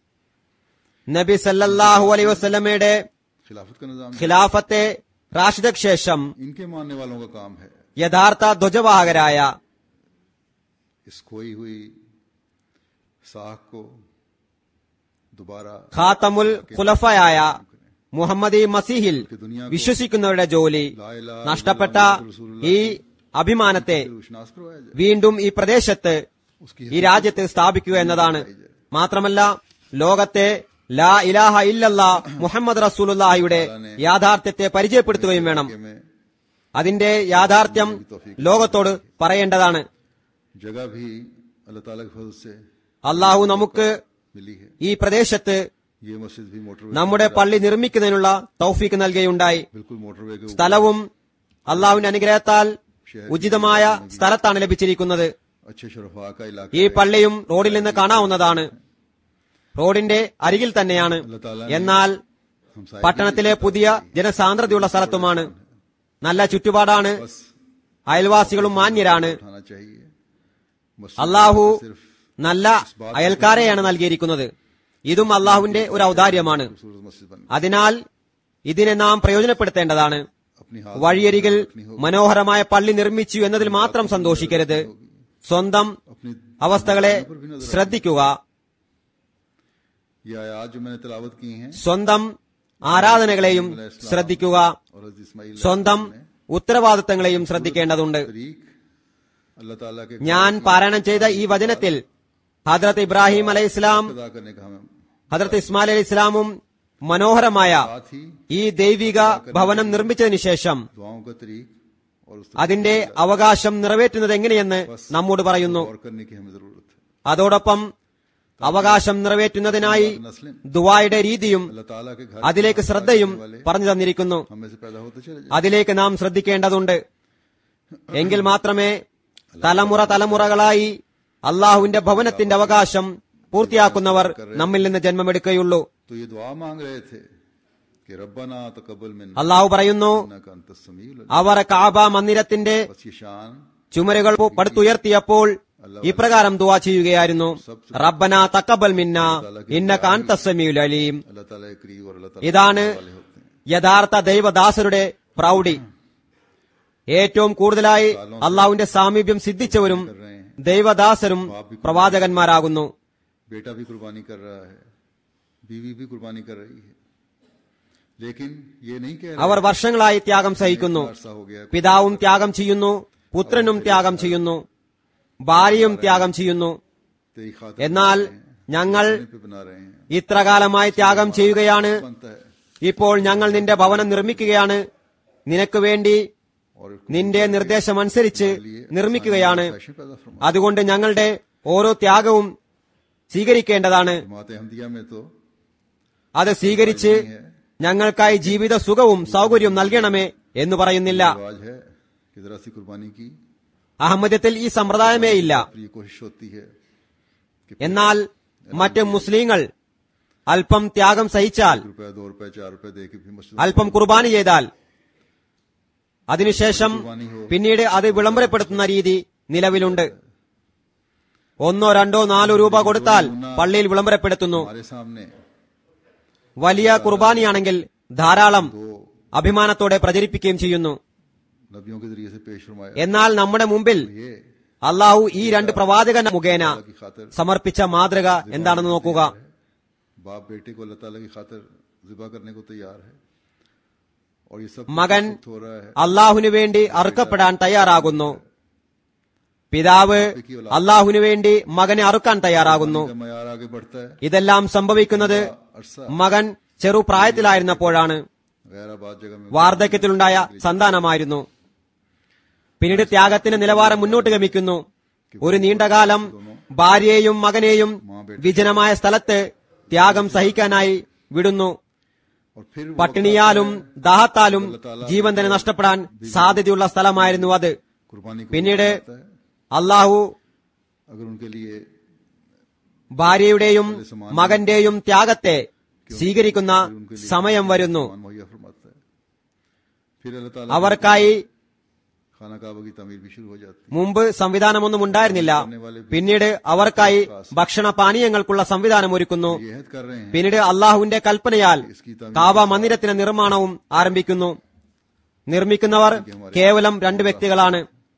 നബി സല്ലല്ലാഹു അലൈഹി വസല്ലമയുടെ खिलाफत का निजाम ഖിലാഫത്തെ റാഷിദക്ക് ശേഷം इनके मानने वालों का काम है യഥാർത്ഥ ധ്വജവാഹകരായ इस खोई हुई साख को दोबारा ഖാത്തമുൽ ഖുലഫയായ മുഹമ്മദി മസീഹിൽ വിശ്വസിക്കുന്നവരുടെ ജോലി നഷ്ടപ്പെട്ട ഈ അഭിമാനത്തെ विश्वास करवाया जाए വീണ്ടും ഈ പ്രദേശത്ത് उसकी ഈ രാജ്യത്ത് സ്ഥാപിക്കുക എന്നതാണ് മാത്രമല്ല ലോകത്തെ ലാ ഇലാഹ ഇല്ലല്ലാ മുഹമ്മദ് റസൂലുള്ളാഹിയുടെ യാഥാർത്ഥ്യത്തെ പരിചയപ്പെടുത്തുകയും വേണം के में അതിന്റെ യാഥാർത്ഥ്യം ലോകത്തോട് പറയേണ്ടതാണ് जगह भी अल्लाह ताला के फजल से അള്ളാഹു നമുക്ക് मिली है ഈ പ്രദേശത്ത് ये मस्जिद भी मोटरवे നമ്മുടെ പള്ളി നിർമ്മിക്കുന്നതിനുള്ള തൗഫീക്ക് നൽകുകയുണ്ടായി बिल्कुल मोटरवे के ऊपर സ്ഥലവും അള്ളാഹുവിന്റെ അനുഗ്രഹത്താൽ ഉചിതമായ സ്ഥലത്താണ് ലഭിച്ചിരിക്കുന്നത് अच्छे शरफा का इलाका ഈ പള്ളിയും റോഡിൽ നിന്ന് കാണാവുന്നതാണ് റോഡിന്റെ അരികിൽ തന്നെയാണ് എന്നാൽ हम साहिब പട്ടണത്തിലെ പുതിയ ജനസാന്ദ്രതയുള്ള സ്ഥലത്തുമാണ് നല്ല ചുറ്റുപാടാണ് അയൽവാസികളും മാന്യരാണ് उठाना चाहिए मस्जिद അള്ളാഹു सिर्फ നല്ല അയൽക്കാരെയാണ് നൽകിയിരിക്കുന്നത് ഇതും അള്ളാഹുവിന്റെ ഒരു ഔദാര്യമാണ് खूबसूरत मस्जिद बन അതിനാൽ ഇതിനെ നാം പ്രയോജനപ്പെടുത്തേണ്ടതാണ് अपनी हाथ വഴിയരികിൽ മനോഹരമായ പള്ളി നിർമ്മിച്ചു എന്നതിൽ മാത്രം സന്തോഷിക്കരുത് സ്വന്തം अपनी അവസ്ഥകളെ ശ്രദ്ധിക്കുക ये आयात जो मैंने तलावत की हैं സ്വന്തം ആരാധനകളെയും ശ്രദ്ധിക്കുക और हज़रत इस्माइल സ്വന്തം ഉത്തരവാദിത്തങ്ങളെയും ശ്രദ്ധിക്കേണ്ടതുണ്ട് तरीक अल्लाह ताला के ഞാൻ പാരായണം ചെയ്ത ഈ വചനത്തിൽ ഹദ്രത്ത് ഇബ്രാഹിം അലൈഹി ഇസ്ലാം अदा करने का हमें ഹദ്രത്ത് ഇസ്മായിൽ അലൈഹി ഇസ്ലാമും മനോഹരമായ साथ ही ഈ ദൈവിക ഭവനം നിർമ്മിച്ചതിനു ശേഷം दुआओं का तरीक और उस അതിന്റെ അവകാശം നിറവേറ്റുന്നത് എങ്ങനെയെന്ന് നമ്മോട് പറയുന്നു गौर करने की हमें जरूरत है അതോടൊപ്പം അവകാശം നിറവേറ്റുന്നതിനായി नस्लें ദുവായുടെ രീതിയും अल्लाह ताला के घर അതിലേക്ക് ശ്രദ്ധയും പറഞ്ഞു തന്നിരിക്കുന്നു हमें से पैदा होते चले जाए അതിലേക്ക് നാം ശ്രദ്ധിക്കേണ്ടതുണ്ട് എങ്കിൽ മാത്രമേ തലമുറ തലമുറകളായി അള്ളാഹുവിന്റെ ഭവനത്തിന്റെ അവകാശം പൂർത്തിയാക്കുന്നവർ നമ്മിൽ നിന്ന് ജന്മമെടുക്കുകയുള്ളൂ तो ये दुआ मांग रहे थे कि रब्बना तकब्बल मिन्ना അള്ളാഹു പറയുന്നു इन्नका अंतस समीउल अलीम। അവർ കാബ മന്ദിരത്തിന്റെ बस ये शान ചുമരുകൾ പടുത്തുയർത്തിയപ്പോൾ ഇപ്രകാരം ദുവാ ചെയ്യുകയായിരുന്നു റബ്ബന തക്കബൽ മിന്ന ഇന്ന കാന്തസമിയുൽ അലീം अल्लाह ताला के करीब और अल्लाह ताला ഇതാണ് वाले होते हैं യഥാർത്ഥ ദൈവദാസരുടെ പ്രൗഢി ഏറ്റവും കൂടുതലായി അള്ളാഹുവിന്റെ സാമീപ്യം സിദ്ധിച്ചവരും ദൈവദാസരും പ്രവാചകന്മാരാകുന്നു बेटा भी कुर्बानी कर रहा है बीवी भी कुर्बानी कर रही है लेकिन ये नहीं कह അവർ വർഷങ്ങളായി ത്യാഗം സഹിക്കുന്നു अरसा हो गया പിതാവും ത്യാഗം ചെയ്യുന്നു പുത്രനും ത്യാഗം ചെയ്യുന്നു ഭാര്യയും ത്യാഗം ചെയ്യുന്നു तेरी खातिर എന്നാൽ ഞങ്ങൾ पे बना रहे हैं ഇത്ര കാലമായി ത്യാഗം ചെയ്യുകയാണ് बनता है ഇപ്പോൾ ഞങ്ങൾ നിന്റെ ഭവനം നിർമ്മിക്കുകയാണ് നിനക്ക് വേണ്ടി और നിന്റെ നിർദ്ദേശമനുസരിച്ച് നിർമ്മിക്കുകയാണ് फैशन पैदा फरमा അതുകൊണ്ട് ഞങ്ങളുടെ ഓരോ ത്യാഗവും സ്വീകരിക്കേണ്ടതാണ് जमात अहमदिया में तो അത് സ്വീകരിച്ച് ഞങ്ങൾക്കായി ജീവിത സുഖവും സൗകര്യവും നൽകണമേ എന്ന് പറയുന്നില്ല रिवाज है कि जरा सी कुर्बानी की അഹമ്മദത്തിൽ ഈ സമ്പ്രദായമേ ഇല്ല फिर ये कोशिश होती है कि എന്നാൽ മറ്റ് മുസ്ലിങ്ങൾ അല്പം ത്യാഗം സഹിച്ചാൽ एक रुपया दो रुपया चार रुपया दे के भी मस्जिद അല്പം കുർബാന ചെയ്താൽ അതിനുശേഷം പിന്നീട് അത് വിളംബരപ്പെടുത്തുന്ന രീതി നിലവിലുണ്ട് ഒന്നോ രണ്ടോ നാലോ രൂപ കൊടുത്താൽ പള്ളിയിൽ വിളംബരപ്പെടുത്തുന്നു हमारे सामने വലിയ കുർബാനയാണെങ്കിൽ ധാരാളം അഭിമാനത്തോടെ പ്രചരിപ്പിക്കുകയും ചെയ്യുന്നു नबियों के जरिए से पेश फरमाया എന്നാൽ നമ്മുടെ മുമ്പിൽ ये അള്ളാഹു ഈ രണ്ട് പ്രവാചകൻ മുഖേന अल्लाह की खातिर സമർപ്പിച്ച മാതൃക എന്താണെന്ന് നോക്കുക बाप बेटे को अल्लाह ताला की खातिर जिबा करने को तैयार है और ये सब മകൻ कुछ हो रहा है അള്ളാഹുവിനു വേണ്ടി അറുക്കപ്പെടാൻ തയ്യാറാകുന്നു പിതാവ് അള്ളാഹുവിനു വേണ്ടി മകനെ അറുക്കാൻ തയ്യാറാകുന്നു का मैार आगे बढ़ता है ഇതെല്ലാം സംഭവിക്കുന്നത് अरसा മകൻ ചെറുപ്രായത്തിലായിരുന്നപ്പോഴാണ് गैर आबाद जगह में വാർദ്ധക്യത്തിലുണ്ടായ സന്താനമായിരുന്നു പിന്നീട് ത്യാഗത്തിന്റെ നിലവാരം മുന്നോട്ട് ഗമിക്കുന്നു ഒരു നീണ്ടകാലം ഭാര്യയെയും മകനെയും വിജനമായ സ്ഥലത്ത് ത്യാഗം സഹിക്കാനായി വിടുന്നു और फिर वो പട്ടിണിയാലും ദാഹത്താലും ജീവൻ തന്നെ നഷ്ടപ്പെടാൻ സാധ്യതയുള്ള സ്ഥലമായിരുന്നു അത് कुर्बानी को പിന്നീട് बताता है അള്ളാഹു अगर उनके लिए ഭാര്യയുടെയും മകന്റെയും ത്യാഗത്തെ സ്വീകരിക്കുന്ന സമയം വരുന്നു सामान मुहैया फरमाता है फिर अल्लाह ताला അവർക്കായി खाना काबा की तमीर भी शुरू हो जाती മുമ്പ് സംവിധാനമൊന്നും ഉണ്ടായിരുന്നില്ല പിന്നീട് അവർക്കായി ഭക്ഷണ പാനീയങ്ങൾക്കുള്ള സംവിധാനം ഒരുക്കുന്നു है ये हद कर रहे हैं പിന്നീട് അള്ളാഹുവിന്റെ കൽപ്പനയാൽ കാബ മന്ദിരത്തിന്റെ നിർമ്മാണവും ആരംഭിക്കുന്നു നിർമ്മിക്കുന്നവർ കേവലം രണ്ട് വ്യക്തികളാണ്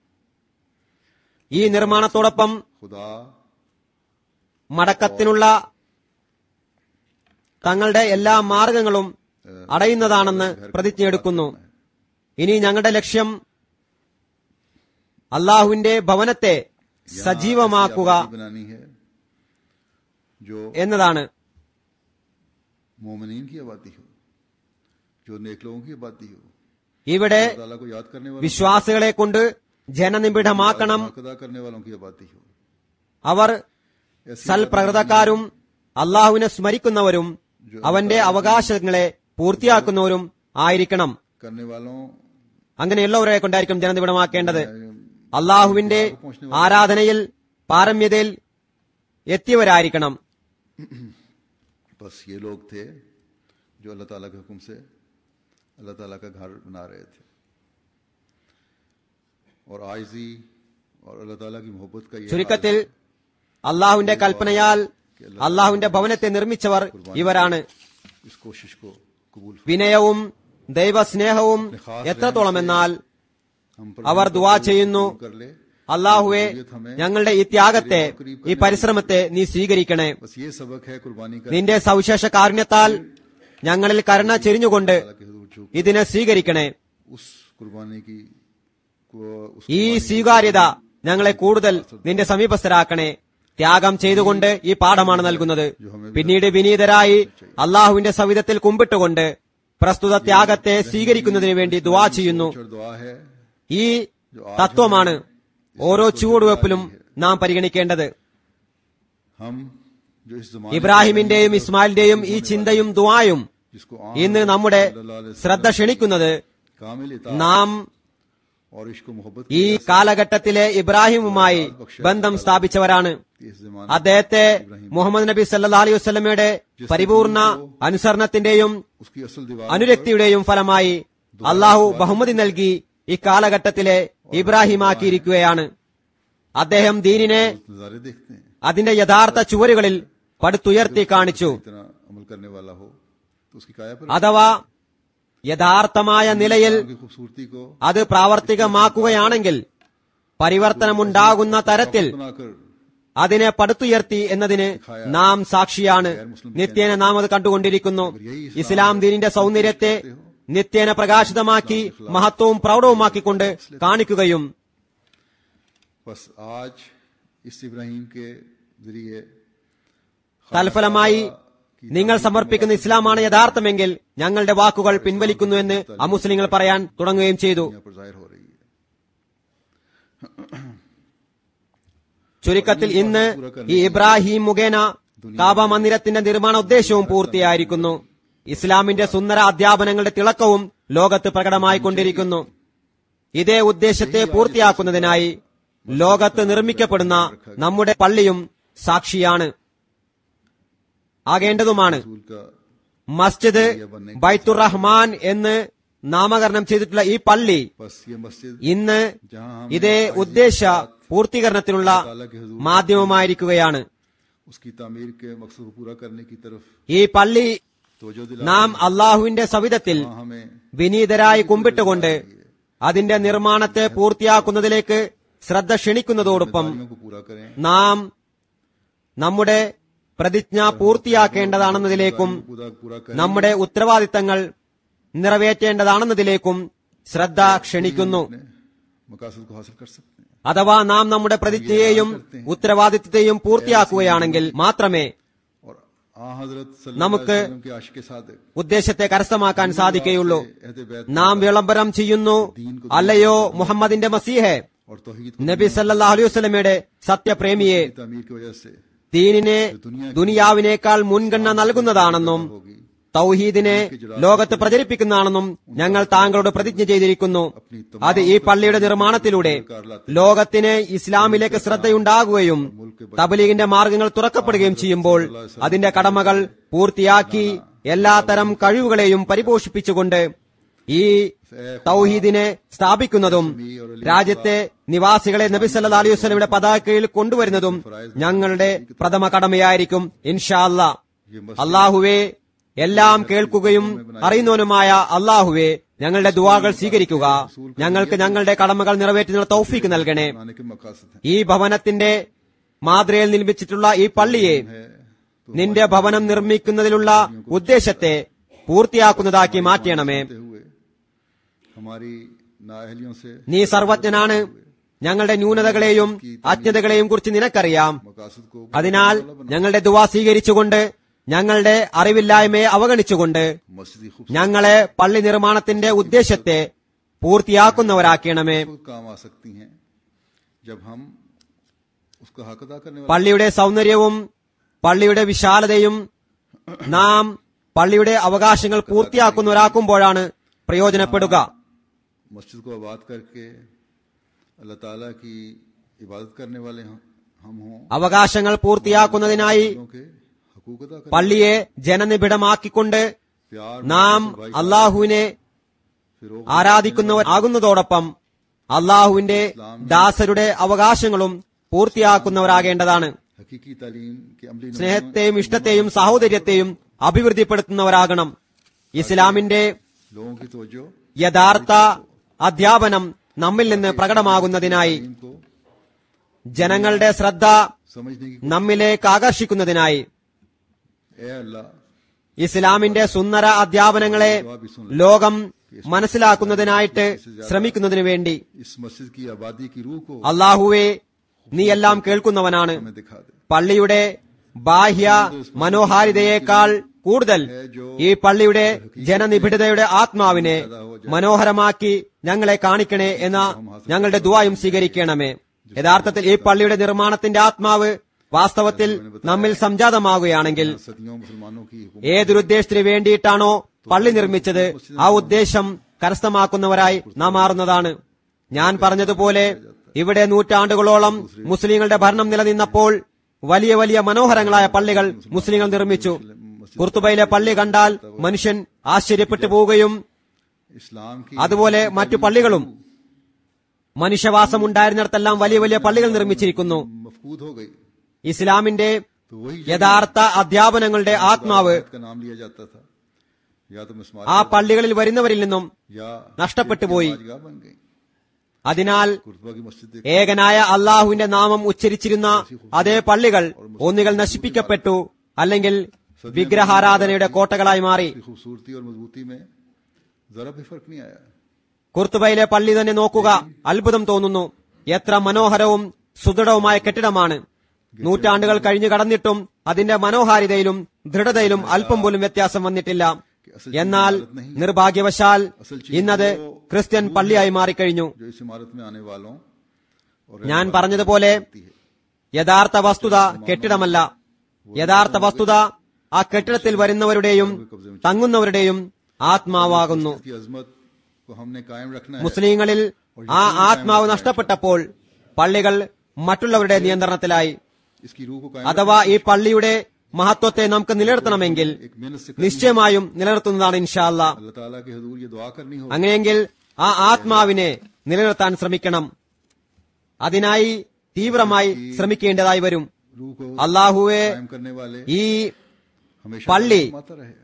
ഈ നിർമ്മാണത്തോടൊപ്പം खुदा മടക്കത്തിനുള്ള തങ്ങളുടെ എല്ലാ മാർഗങ്ങളും അടയുന്നതാണെന്ന് പ്രതിജ്ഞയെടുക്കുന്നു ഇനി ഞങ്ങളുടെ ലക്ഷ്യം അള്ളാഹുവിന്റെ ഭവനത്തെ സജീവമാക്കുക आबादी बनानी है जो എന്നതാണ് मोमिनीन की आबादी हो जो नेक लोगों की आबादी हो ഇവിടെ अल्लाह ताला को याद करने वालों വിശ്വാസികളെ കൊണ്ട് ജനനിബിഡമാക്കണം हक अदा करने वालों की आबादी हो അവർ ऐसी സൽപ്രകൃതക്കാരും അള്ളാഹുവിനെ സ്മരിക്കുന്നവരും അവന്റെ അവകാശങ്ങളെ പൂർത്തിയാക്കുന്നവരും ആയിരിക്കണം करने वालों അങ്ങനെയുള്ളവരെ കൊണ്ടായിരിക്കും ജനനിബിഡമാക്കേണ്ടത് അള്ളാഹുവിന്റെ ആരാധനയിൽ പാരമ്യതയിൽ എത്തിയവരായിരിക്കണം बस ये लोग थे जो अल्लाह ताला के हुक्म से अल्लाह ताला का घर बना रहे थे और आयजी और अल्लाह ताला की मोहब्बत का ये ചുരുക്കത്തിൽ അള്ളാഹുവിന്റെ കൽപ്പനയാൽ അള്ളാഹുവിന്റെ ഭവനത്തെ നിർമ്മിച്ചവർ ഇവരാണ് हाल, इस कोशिश को कबूल വിനയവും ദൈവസ്നേഹവും എത്രത്തോളമെന്നാൽ हम पर അവർ ദുവാ ചെയ്യുന്നു कर ले അള്ളാഹുവെ ഞങ്ങളുടെ ഈ ത്യാഗത്തെ ഈ പരിശ്രമത്തെ നീ സ്വീകരിക്കണേ बस ये सबक है कुर्बानी का നിന്റെ സവിശേഷ കാരുണ്യത്താൽ ഞങ്ങളിൽ കരുണ ചെരിഞ്ഞുകൊണ്ട് अल्लाह के हुजूर झुक ഇതിനെ സ്വീകരിക്കണേ उस कुर्बानी की को उस ഈ സ്വീകാര്യത ഞങ്ങളെ കൂടുതൽ നിന്റെ സമീപസ്ഥരാക്കണേ ത്യാഗം ചെയ്തുകൊണ്ട് ഈ പാഠമാണ് നൽകുന്നത് പിന്നീട് വിനീതരായി അള്ളാഹുവിന്റെ സവിധത്തിൽ കുമ്പിട്ടുകൊണ്ട് പ്രസ്തുത ത്യാഗത്തെ സ്വീകരിക്കുന്നതിന് വേണ്ടി ദുവാ ചെയ്യുന്നു और दुआ है ഈ തത്വമാണ് ഓരോ ചുവടുവെപ്പിലും നാം പരിഗണിക്കേണ്ടത് हम जो इस जमाने ഇബ്രാഹിമിന്റെയും ഇസ്മായിലിന്റെയും ഈ ചിന്തയും ദുവായും जिसको ഇന്ന് നമ്മുടെ ശ്രദ്ധ ക്ഷണിക്കുന്നത് कामिल इता നാം और इश्क मोहब्बत ഈ കാലഘട്ടത്തിലെ ഇബ്രാഹിമുമായി ബന്ധം സ്ഥാപിച്ചവരാണ് की इस जमाने അദ്ദേഹത്തെ മുഹമ്മദ് നബി സല്ലാ അലൈഹി വസ്ലമയുടെ പരിപൂർണ അനുസരണത്തിന്റെയും उसकी असल दीवार അനുരക്തിയുടെയും ഫലമായി അള്ളാഹു ബഹുമതി നൽകി ഇക്കാലഘട്ടത്തിലെ ഇബ്രാഹിമാക്കിയിരിക്കുകയാണ് അദ്ദേഹം ദീനിനെ नजारे देखते हैं അതിന്റെ യഥാർത്ഥ ചുവരുകളിൽ പടുത്തുയർത്തി കാണിച്ചു इतना अमल करने वाला हो तो उसकी काया पर അഥവാ യഥാർത്ഥമായ നിലയിൽ की खूबसूरती को അത് പ്രാവർത്തികമാക്കുകയാണെങ്കിൽ പരിവർത്തനമുണ്ടാകുന്ന തരത്തിൽ बनाकर അതിനെ പടുത്തുയർത്തി എന്നതിന് നാം സാക്ഷിയാണ് നിത്യേന നാം അത് കണ്ടുകൊണ്ടിരിക്കുന്നു ഇസ്ലാം ദീനിന്റെ സൗന്ദര്യത്തെ നിത്യേന പ്രകാശിതമാക്കി മഹത്വവും പ്രൗഢവുമാക്കിക്കൊണ്ട് കാണിക്കുകയും बस आज इस इब्राहिम के जरिए തൽഫലമായി നിങ്ങൾ സമർപ്പിക്കുന്ന ഇസ്ലാമാണ് യഥാർത്ഥമെങ്കിൽ ഞങ്ങളുടെ വാക്കുകൾ പിൻവലിക്കുന്നു എന്ന് അമുസ്ലിങ്ങൾ പറയാൻ തുടങ്ങുകയും ചെയ്തു यहाँ पर जाहिर हो रही है ചുരുക്കത്തിൽ ഇന്ന് ഈ ഇബ്രാഹിം മുഖേന കാബ മന്ദിരത്തിന്റെ നിർമ്മാണ ഉദ്ദേശവും പൂർത്തിയായിരിക്കുന്നു ഇസ്ലാമിന്റെ സുന്ദര അധ്യാപനങ്ങളുടെ തിളക്കവും ലോകത്ത് പ്രകടമായിക്കൊണ്ടിരിക്കുന്നു ഇതേ ഉദ്ദേശത്തെ പൂർത്തിയാക്കുന്നതിനായി ലോകത്ത് നിർമ്മിക്കപ്പെടുന്ന നമ്മുടെ പള്ളിയും സാക്ഷിയാണ് ആകേണ്ടതുമാണ് रसूल का മസ്ജിദ് ബൈത്തുർ റഹ്മാൻ എന്ന് നാമകരണം ചെയ്തിട്ടുള്ള ഈ പള്ളി बस ये मस्जिद ഇന്ന് जहां हम ഇതേ ഉദ്ദേശ പൂർത്തീകരണത്തിനുള്ള മാധ്യമമായിരിക്കുകയാണ് उसकी तामीर के मकसद को पूरा करने की तरफ ഈ പള്ളി तवज्जो दिला നാം അള്ളാഹുവിന്റെ സവിധത്തിൽ वहाँ हमें വിനീതരായി കുമ്പിട്ടുകൊണ്ട് അതിന്റെ നിർമ്മാണത്തെ പൂർത്തിയാക്കുന്നതിലേക്ക് ശ്രദ്ധ ക്ഷണിക്കുന്നതോടൊപ്പം जिम्मेदारियों को पूरा करें നാം നമ്മുടെ പ്രതിജ്ഞ പൂർത്തിയാക്കേണ്ടതാണെന്നതിലേക്കും पूरा पूरा करें നമ്മുടെ ഉത്തരവാദിത്തങ്ങൾ നിറവേറ്റേണ്ടതാണെന്നതിലേക്കും ശ്രദ്ധ ക്ഷണിക്കുന്നു अपने मकासद को हासिल कर सकते हैं അഥവാ നാം നമ്മുടെ പ്രതിജ്ഞയെയും ഉത്തരവാദിത്തത്തെയും പൂർത്തിയാക്കുകയാണെങ്കിൽ മാത്രമേ और आ हजरत നമുക്ക് के आशिक सादिक ഉദ്ദേശത്തെ കരസ്ഥമാക്കാൻ സാധിക്കുകയുള്ളൂ अहद बैत നാം വിളംബരം ചെയ്യുന്നു അല്ലയോ മുഹമ്മദിന്റെ മസീഹെ और तौहीद നബി സല്ലല്ലാഹു അലൈഹി വസല്ലമയുടെ സത്യപ്രേമിയെ की तामीर की वजह से ദീനിനെ ദുനിയാവിനേക്കാൾ മുൻഗണന നൽകുന്നതാണെന്നും होगी തൗഹീദിനെ ലോകത്ത് പ്രചരിപ്പിക്കുന്നതാണെന്നും ഞങ്ങൾ താങ്കളോട് പ്രതിജ്ഞ ചെയ്തിരിക്കുന്നു അത് ഈ പള്ളിയുടെ നിർമ്മാണത്തിലൂടെ ലോകത്തിന് ഇസ്ലാമിലേക്ക് ശ്രദ്ധയുണ്ടാകുകയും തബലീഗിന്റെ മാർഗങ്ങൾ തുറക്കപ്പെടുകയും ചെയ്യുമ്പോൾ അതിന്റെ കടമകൾ പൂർത്തിയാക്കി എല്ലാത്തരം കഴിവുകളെയും പരിപോഷിപ്പിച്ചുകൊണ്ട് ഈ തൗഹീദിനെ സ്ഥാപിക്കുന്നതും രാജ്യത്തെ നിവാസികളെ നബി സല്ലാ അലൈഹി വസ്ലമിയുടെ പതാക കീഴിൽ കൊണ്ടുവരുന്നതും ഞങ്ങളുടെ പ്രഥമ കടമയായിരിക്കും ഇൻഷാ അല്ലാ അള്ളാഹുവേ എല്ലാം കേൾക്കുകയും അറിയുന്നവനുമായ അള്ളാഹുവെ ഞങ്ങളുടെ ദുവാകൾ സ്വീകരിക്കുക ഞങ്ങൾക്ക് ഞങ്ങളുടെ കടമകൾ നിറവേറ്റുന്ന തൗഫീക്ക് നൽകണേ बनाने के मकासद हैं ഈ ഭവനത്തിന്റെ മാതൃകയിൽ നിർമ്മിച്ചിട്ടുള്ള ഈ പള്ളിയെ നിന്റെ ഭവനം നിർമ്മിക്കുന്നതിലുള്ള ഉദ്ദേശത്തെ പൂർത്തിയാക്കുന്നതാക്കി മാറ്റണമേ करते हुए हमारी नाअहलियों से നീ സർവജ്ഞനാണ് ഞങ്ങളുടെ ന്യൂനതകളെയും അജ്ഞതകളെയും കുറിച്ച് നിനക്കറിയാം मकासद को അതിനാൽ ഞങ്ങളുടെ ദുവാ സ്വീകരിച്ചുകൊണ്ട് ഞങ്ങളുടെ അറിവില്ലായ്മയെ അവഗണിച്ചുകൊണ്ട് मस्जिद खूब ഞങ്ങളെ പള്ളി നിർമ്മാണത്തിന്റെ ഉദ്ദേശത്തെ പൂർത്തിയാക്കുന്നവരാക്കണമേ काम आ सकती हैं जब हम उसका हक अदा करने वाले പള്ളിയുടെ സൗന്ദര്യവും പള്ളിയുടെ വിശാലതയും നാം പള്ളിയുടെ അവകാശങ്ങൾ പൂർത്തിയാക്കുന്നവരാക്കുമ്പോഴാണ് പ്രയോജനപ്പെടുക मस्जिद को आबाद करके अल्लाह ताला की इबादत करने वाले हम हम हों അവകാശങ്ങൾ പൂർത്തിയാക്കുന്നതിനായി के हकूक अदा करें പള്ളിയെ ജനനിബിഡമാക്കിക്കൊണ്ട് प्यार നാം അള്ളാഹുവിനെ फिरोग ആരാധിക്കുന്നവർ ആകുന്നതോടൊപ്പം അള്ളാഹുവിന്റെ ദാസരുടെ അവകാശങ്ങളും പൂർത്തിയാക്കുന്നവരാകേണ്ടതാണ് हकीकी तालीम के अमली नमूनों സ്നേഹത്തെയും ഇഷ്ടത്തെയും സഹോദര്യത്തെയും അഭിവൃദ്ധിപ്പെടുത്തുന്നവരാകണം ഇസ്ലാമിന്റെ लोगों की तवज्जो യഥാർത്ഥ അധ്യാപനം നമ്മിൽ നിന്ന് പ്രകടമാകുന്നതിനായി तालीम को ജനങ്ങളുടെ ശ്രദ്ധ समझने की നമ്മിലേക്ക് ആകർഷിക്കുന്നതിനായി ए अल्लाह ഇസ്ലാമിന്റെ സുന്ദര അധ്യാപനങ്ങളെ ലോകം മനസ്സിലാക്കുന്നതിനായിട്ട് ശ്രമിക്കുന്നതിനു വേണ്ടി इस मस्जिद की आबादी की रूह को അള്ളാഹുവെ നീ എല്ലാം കേൾക്കുന്നവനാണ് हमें दिखा दे പള്ളിയുടെ ബാഹ്യ മനോഹാരിതയേക്കാൾ കൂടുതൽ ഈ പള്ളിയുടെ ജനനിബിഡതയുടെ ആത്മാവിനെ മനോഹരമാക്കി ഞങ്ങളെ കാണിക്കണേ എന്ന ഞങ്ങളുടെ ദുവായും സ്വീകരിക്കണമേ യഥാർത്ഥത്തിൽ ഈ പള്ളിയുടെ നിർമ്മാണത്തിന്റെ ആത്മാവ് വാസ്തവത്തിൽ നമ്മിൽ സംജാതമാകുകയാണെങ്കിൽ सदियों मुसलमानों की हुकूमत ഏതൊരുദ്ദേശത്തിന് വേണ്ടിയിട്ടാണോ പള്ളി നിർമ്മിച്ചത് ആ ഉദ്ദേശം കരസ്ഥമാക്കുന്നവരായി നാം മാറുന്നതാണ് ഞാൻ പറഞ്ഞതുപോലെ ഇവിടെ നൂറ്റാണ്ടുകളോളം മുസ്ലിങ്ങളുടെ ഭരണം നിലനിന്നപ്പോൾ വലിയ വലിയ മനോഹരങ്ങളായ പള്ളികൾ മുസ്ലിങ്ങൾ നിർമ്മിച്ചു കുർത്തുബയിലെ പള്ളി കണ്ടാൽ മനുഷ്യൻ ആശ്ചര്യപ്പെട്ടു പോവുകയും इस्लाम की അതുപോലെ മറ്റു പള്ളികളും മനുഷ്യവാസം ഉണ്ടായിരുന്നിടത്തെല്ലാം വലിയ വലിയ പള്ളികൾ നിർമ്മിച്ചിരിക്കുന്നു मफकूद हो गई ഇസ്ലാമിന്റെ तो वही യഥാർത്ഥ അധ്യാപനങ്ങളുടെ ആത്മാവ് का नाम लिया जाता था या तो मिसमार ആ പള്ളികളിൽ വരുന്നവരിൽ നിന്നും या നഷ്ടപ്പെട്ടു പോയി नमाजगाह बन गई അതിനാൽ कुर्तबा की मस्जिद देख ഏകനായ അള്ളാഹുവിന്റെ നാമം ഉച്ചരിച്ചിരുന്ന അതേ പള്ളികൾ ഒന്നുകൾ നശിപ്പിക്കപ്പെട്ടു അല്ലെങ്കിൽ വിഗ്രഹാരാധനയുടെ കോട്ടകളായി മാറി की खूबसूरती और मजबूती में जरा भी फर्क नहीं आया കുർത്തുബയിലെ പള്ളി തന്നെ നോക്കുക അത്ഭുതം തോന്നുന്നു എത്ര മനോഹരവും സുദൃഢവുമായ കെട്ടിടമാണ് നൂറ്റാണ്ടുകൾ കഴിഞ്ഞു കടന്നിട്ടും അതിന്റെ മനോഹാരിതയിലും ദൃഢതയിലും അല്പം പോലും വ്യത്യാസം വന്നിട്ടില്ല എന്നാൽ നിർഭാഗ്യവശാൽ ഇന്നത് ക്രിസ്ത്യൻ പള്ളിയായി മാറിക്കഴിഞ്ഞു जो इस इमारत में आने वालों और ഞാൻ പറഞ്ഞതുപോലെ യഥാർത്ഥ വസ്തുത കെട്ടിടമല്ല യഥാർത്ഥ വസ്തുത ആ കെട്ടിടത്തിൽ വരുന്നവരുടെയും തങ്ങുന്നവരുടെയും ആത്മാവാകുന്നു की अजमत को हमने कायम रखना है മുസ്ലിങ്ങളിൽ ആ ആത്മാവ് നഷ്ടപ്പെട്ടപ്പോൾ പള്ളികൾ മറ്റുള്ളവരുടെ നിയന്ത്രണത്തിലായി इसकी रूह को कायम അഥവാ ഈ പള്ളിയുടെ മഹത്വത്തെ നമുക്ക് നിലനിർത്തണമെങ്കിൽ एक मेहनत से നിശ്ചയമായും നിലനിർത്തുന്നതാണ് ഇൻഷാല്ല अल्लाह ताला के हजूर ये दुआ करनी हो അങ്ങനെയെങ്കിൽ ആ ആത്മാവിനെ നിലനിർത്താൻ ശ്രമിക്കണം അതിനായി തീവ്രമായി ശ്രമിക്കേണ്ടതായി വരും रूह को അള്ളാഹുവെ कायम करने वाले ഈ हमेशा पल्ली। माता रहे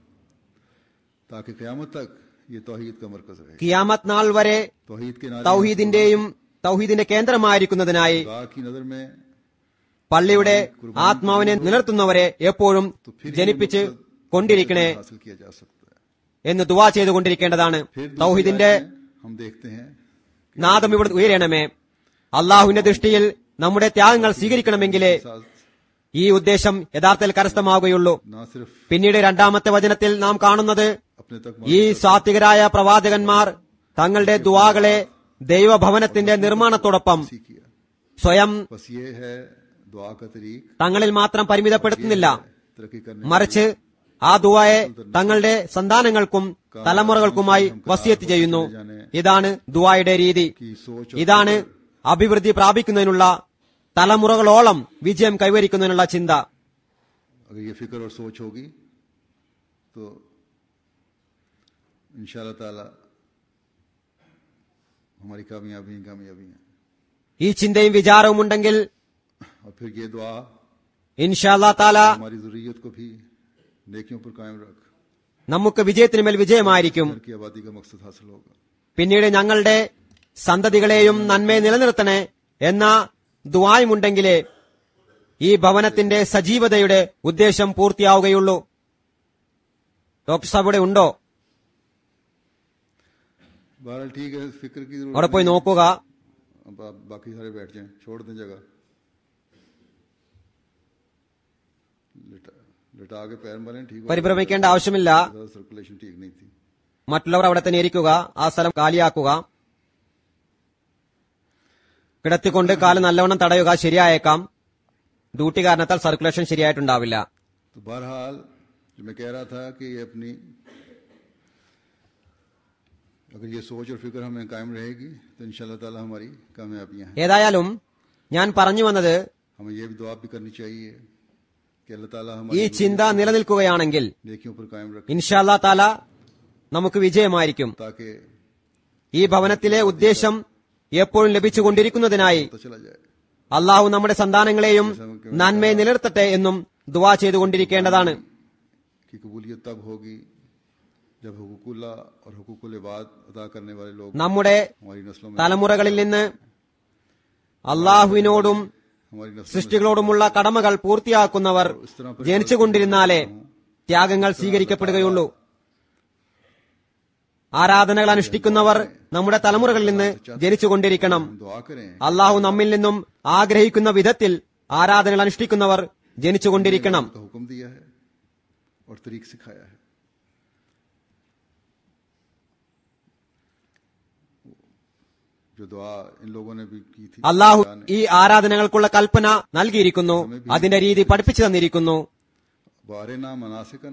ताकि क्यामत तक ये तौहीद का मरकज रहे കിയാമത്ത് നാൾ വരെ तौहीद के नारे തൗഹീദിന്റെയും തൗഹീദിന്റെ കേന്ദ്രമായിരിക്കുന്നതിനായി खुदा की नजर में പള്ളിയുടെ ആത്മാവിനെ നിലനിർത്തുന്നവരെ എപ്പോഴും तो फिर ही ജനിപ്പിച്ച് ये मकसद കൊണ്ടിരിക്കണേ हासिल किया जा सकता है എന്ന് ദുവാ ചെയ്തുകൊണ്ടിരിക്കേണ്ടതാണ് फिर दूसरी തൗഹീദിന്റെ आयत में हम देखते हैं നാദം ഇവിടെ ഉയരണമേ അള്ളാഹുവിന്റെ ദൃഷ്ടിയിൽ നമ്മുടെ ത്യാഗങ്ങൾ സ്വീകരിക്കണമെങ്കിലേ साथ ഈ ഉദ്ദേശം യഥാർത്ഥത്തിൽ കരസ്ഥമാവുകയുള്ളൂ ना सिर्फ പിന്നീട് രണ്ടാമത്തെ വചനത്തിൽ നാം കാണുന്നത് अपने तक ഈ സാത്വികരായ പ്രവാചകന്മാർ തങ്ങളുടെ ദുവാകളെ ദൈവഭവനത്തിന്റെ നിർമ്മാണത്തോടൊപ്പം सी किया സ്വയം बस ये है दुआ का तरीक തങ്ങളിൽ മാത്രം പരിമിതപ്പെടുത്തുന്നില്ല तरक्की करने മറിച്ച് ആ ദുവായെ തങ്ങളുടെ സന്താനങ്ങൾക്കും തലമുറകൾക്കുമായി വസിയത്ത് ചെയ്യുന്നു ഇതാണ് ദുവായുടെ രീതി की सोच ഇതാണ് അഭിവൃദ്ധി പ്രാപിക്കുന്നതിനുള്ള തലമുറകളോളം വിജയം കൈവരിക്കുന്നതിനുള്ള ചിന്ത अगर ये फिक्र और सोच होगी तो इंशाल्लाह ताला हमारी कामयाबी ही कामयाबी है ഈ ചിന്തയും വിചാരവും ഉണ്ടെങ്കിൽ और फिर ये दुआ ഇൻഷാല്ലാ താല हमारी जरूरियत को भी नेकियों पर कायम रख നമുക്ക് വിജയത്തിനുമേൽ വിജയമായിരിക്കും घर की आबादी का मकसद हासिल होगा പിന്നീട് ഞങ്ങളുടെ സന്തതികളെയും നന്മയെ നിലനിർത്തണേ എന്ന ദുവായുമുണ്ടെങ്കിലേ ഈ ഭവനത്തിന്റെ സജീവതയുടെ ഉദ്ദേശം പൂർത്തിയാവുകയുള്ളൂ ഡോക്ടർ സാബ് ഇവിടെ ഉണ്ടോ बहरहाल ठीक है फिक्र की जरूरत അവിടെ പോയി നോക്കുക अब आप बाकी सारे बैठ जाएं छोड़ दें जगह लिटा लिटा के पैर मरें ठीक हो പരിഭ്രമിക്കേണ്ട ആവശ്യമില്ല सर्कुलेशन ठीक नहीं थी മറ്റുള്ളവർ അവിടെ തന്നെ ഇരിക്കുക ആ സ്ഥലം കാലിയാക്കുക കിടത്തിക്കൊണ്ട് കാല് നല്ലവണ്ണം തടയുക ശരിയായേക്കാം ഡ്യൂട്ടി കാരണത്താൽ സർക്കുലേഷൻ ശരിയായിട്ടുണ്ടാവില്ല तो बहरहाल जो मैं कह रहा था कि ये अपनी अगर ये सोच और फिक्र हमें कायम रहेगी तो इंशाल्लाह ताला हमारी कामयाबियां हैं ഏതായാലും ഞാൻ പറഞ്ഞു വന്നത് हमें ये भी दुआ भी करनी चाहिए कि अल्लाह ताला ഈ हमारी ചിന്ത നിലനിൽക്കുകയാണെങ്കിൽ नेकियों पर कायम रखे ഇൻഷാല്ലാ താല നമുക്ക് വിജയമായിരിക്കും ताकि ഈ ഭവനത്തിലെ ഉദ്ദേശം എപ്പോഴും ലഭിച്ചുകൊണ്ടിരിക്കുന്നതിനായി पता चला जाए അള്ളാഹു നമ്മുടെ സന്താനങ്ങളെയും നന്മയെ നിലനിർത്തട്ടെ എന്നും ദുവാ ചെയ്തുകൊണ്ടിരിക്കേണ്ടതാണ് कि कबूलियत तब होगी जब हुकूकुल्ला और हुकूकुल इबाद अदा करने वाले लोग നമ്മുടെ हमारी नस्लों में തലമുറകളിൽ നിന്ന് അള്ളാഹുവിനോടും हमारी नस्लों में സൃഷ്ടികളോടുമുള്ള കടമകൾ പൂർത്തിയാക്കുന്നവർ ജനിച്ചുകൊണ്ടിരുന്നാലേ ത്യാഗങ്ങൾ സ്വീകരിക്കപ്പെടുകയുള്ളൂ ആരാധനകൾ അനുഷ്ഠിക്കുന്നവർ നമ്മുടെ തലമുറകളിൽ നിന്ന് ജനിച്ചുകൊണ്ടിരിക്കണം हम दुआ करें അള്ളാഹു നമ്മിൽ നിന്നും ആഗ്രഹിക്കുന്ന വിധത്തിൽ ആരാധനകൾ അനുഷ്ഠിക്കുന്നവർ ജനിച്ചുകൊണ്ടിരിക്കണം का हुक्म दिया है और तरीक सिखाया है जो दुआ इन लोगों ने भी की थी അള്ളാഹു खुदा ने ഈ ആരാധനകൾക്കുള്ള കൽപ്പന നൽകിയിരിക്കുന്നു അതിന്റെ രീതി പഠിപ്പിച്ചു തന്നിരിക്കുന്നു बारेना मनासिकन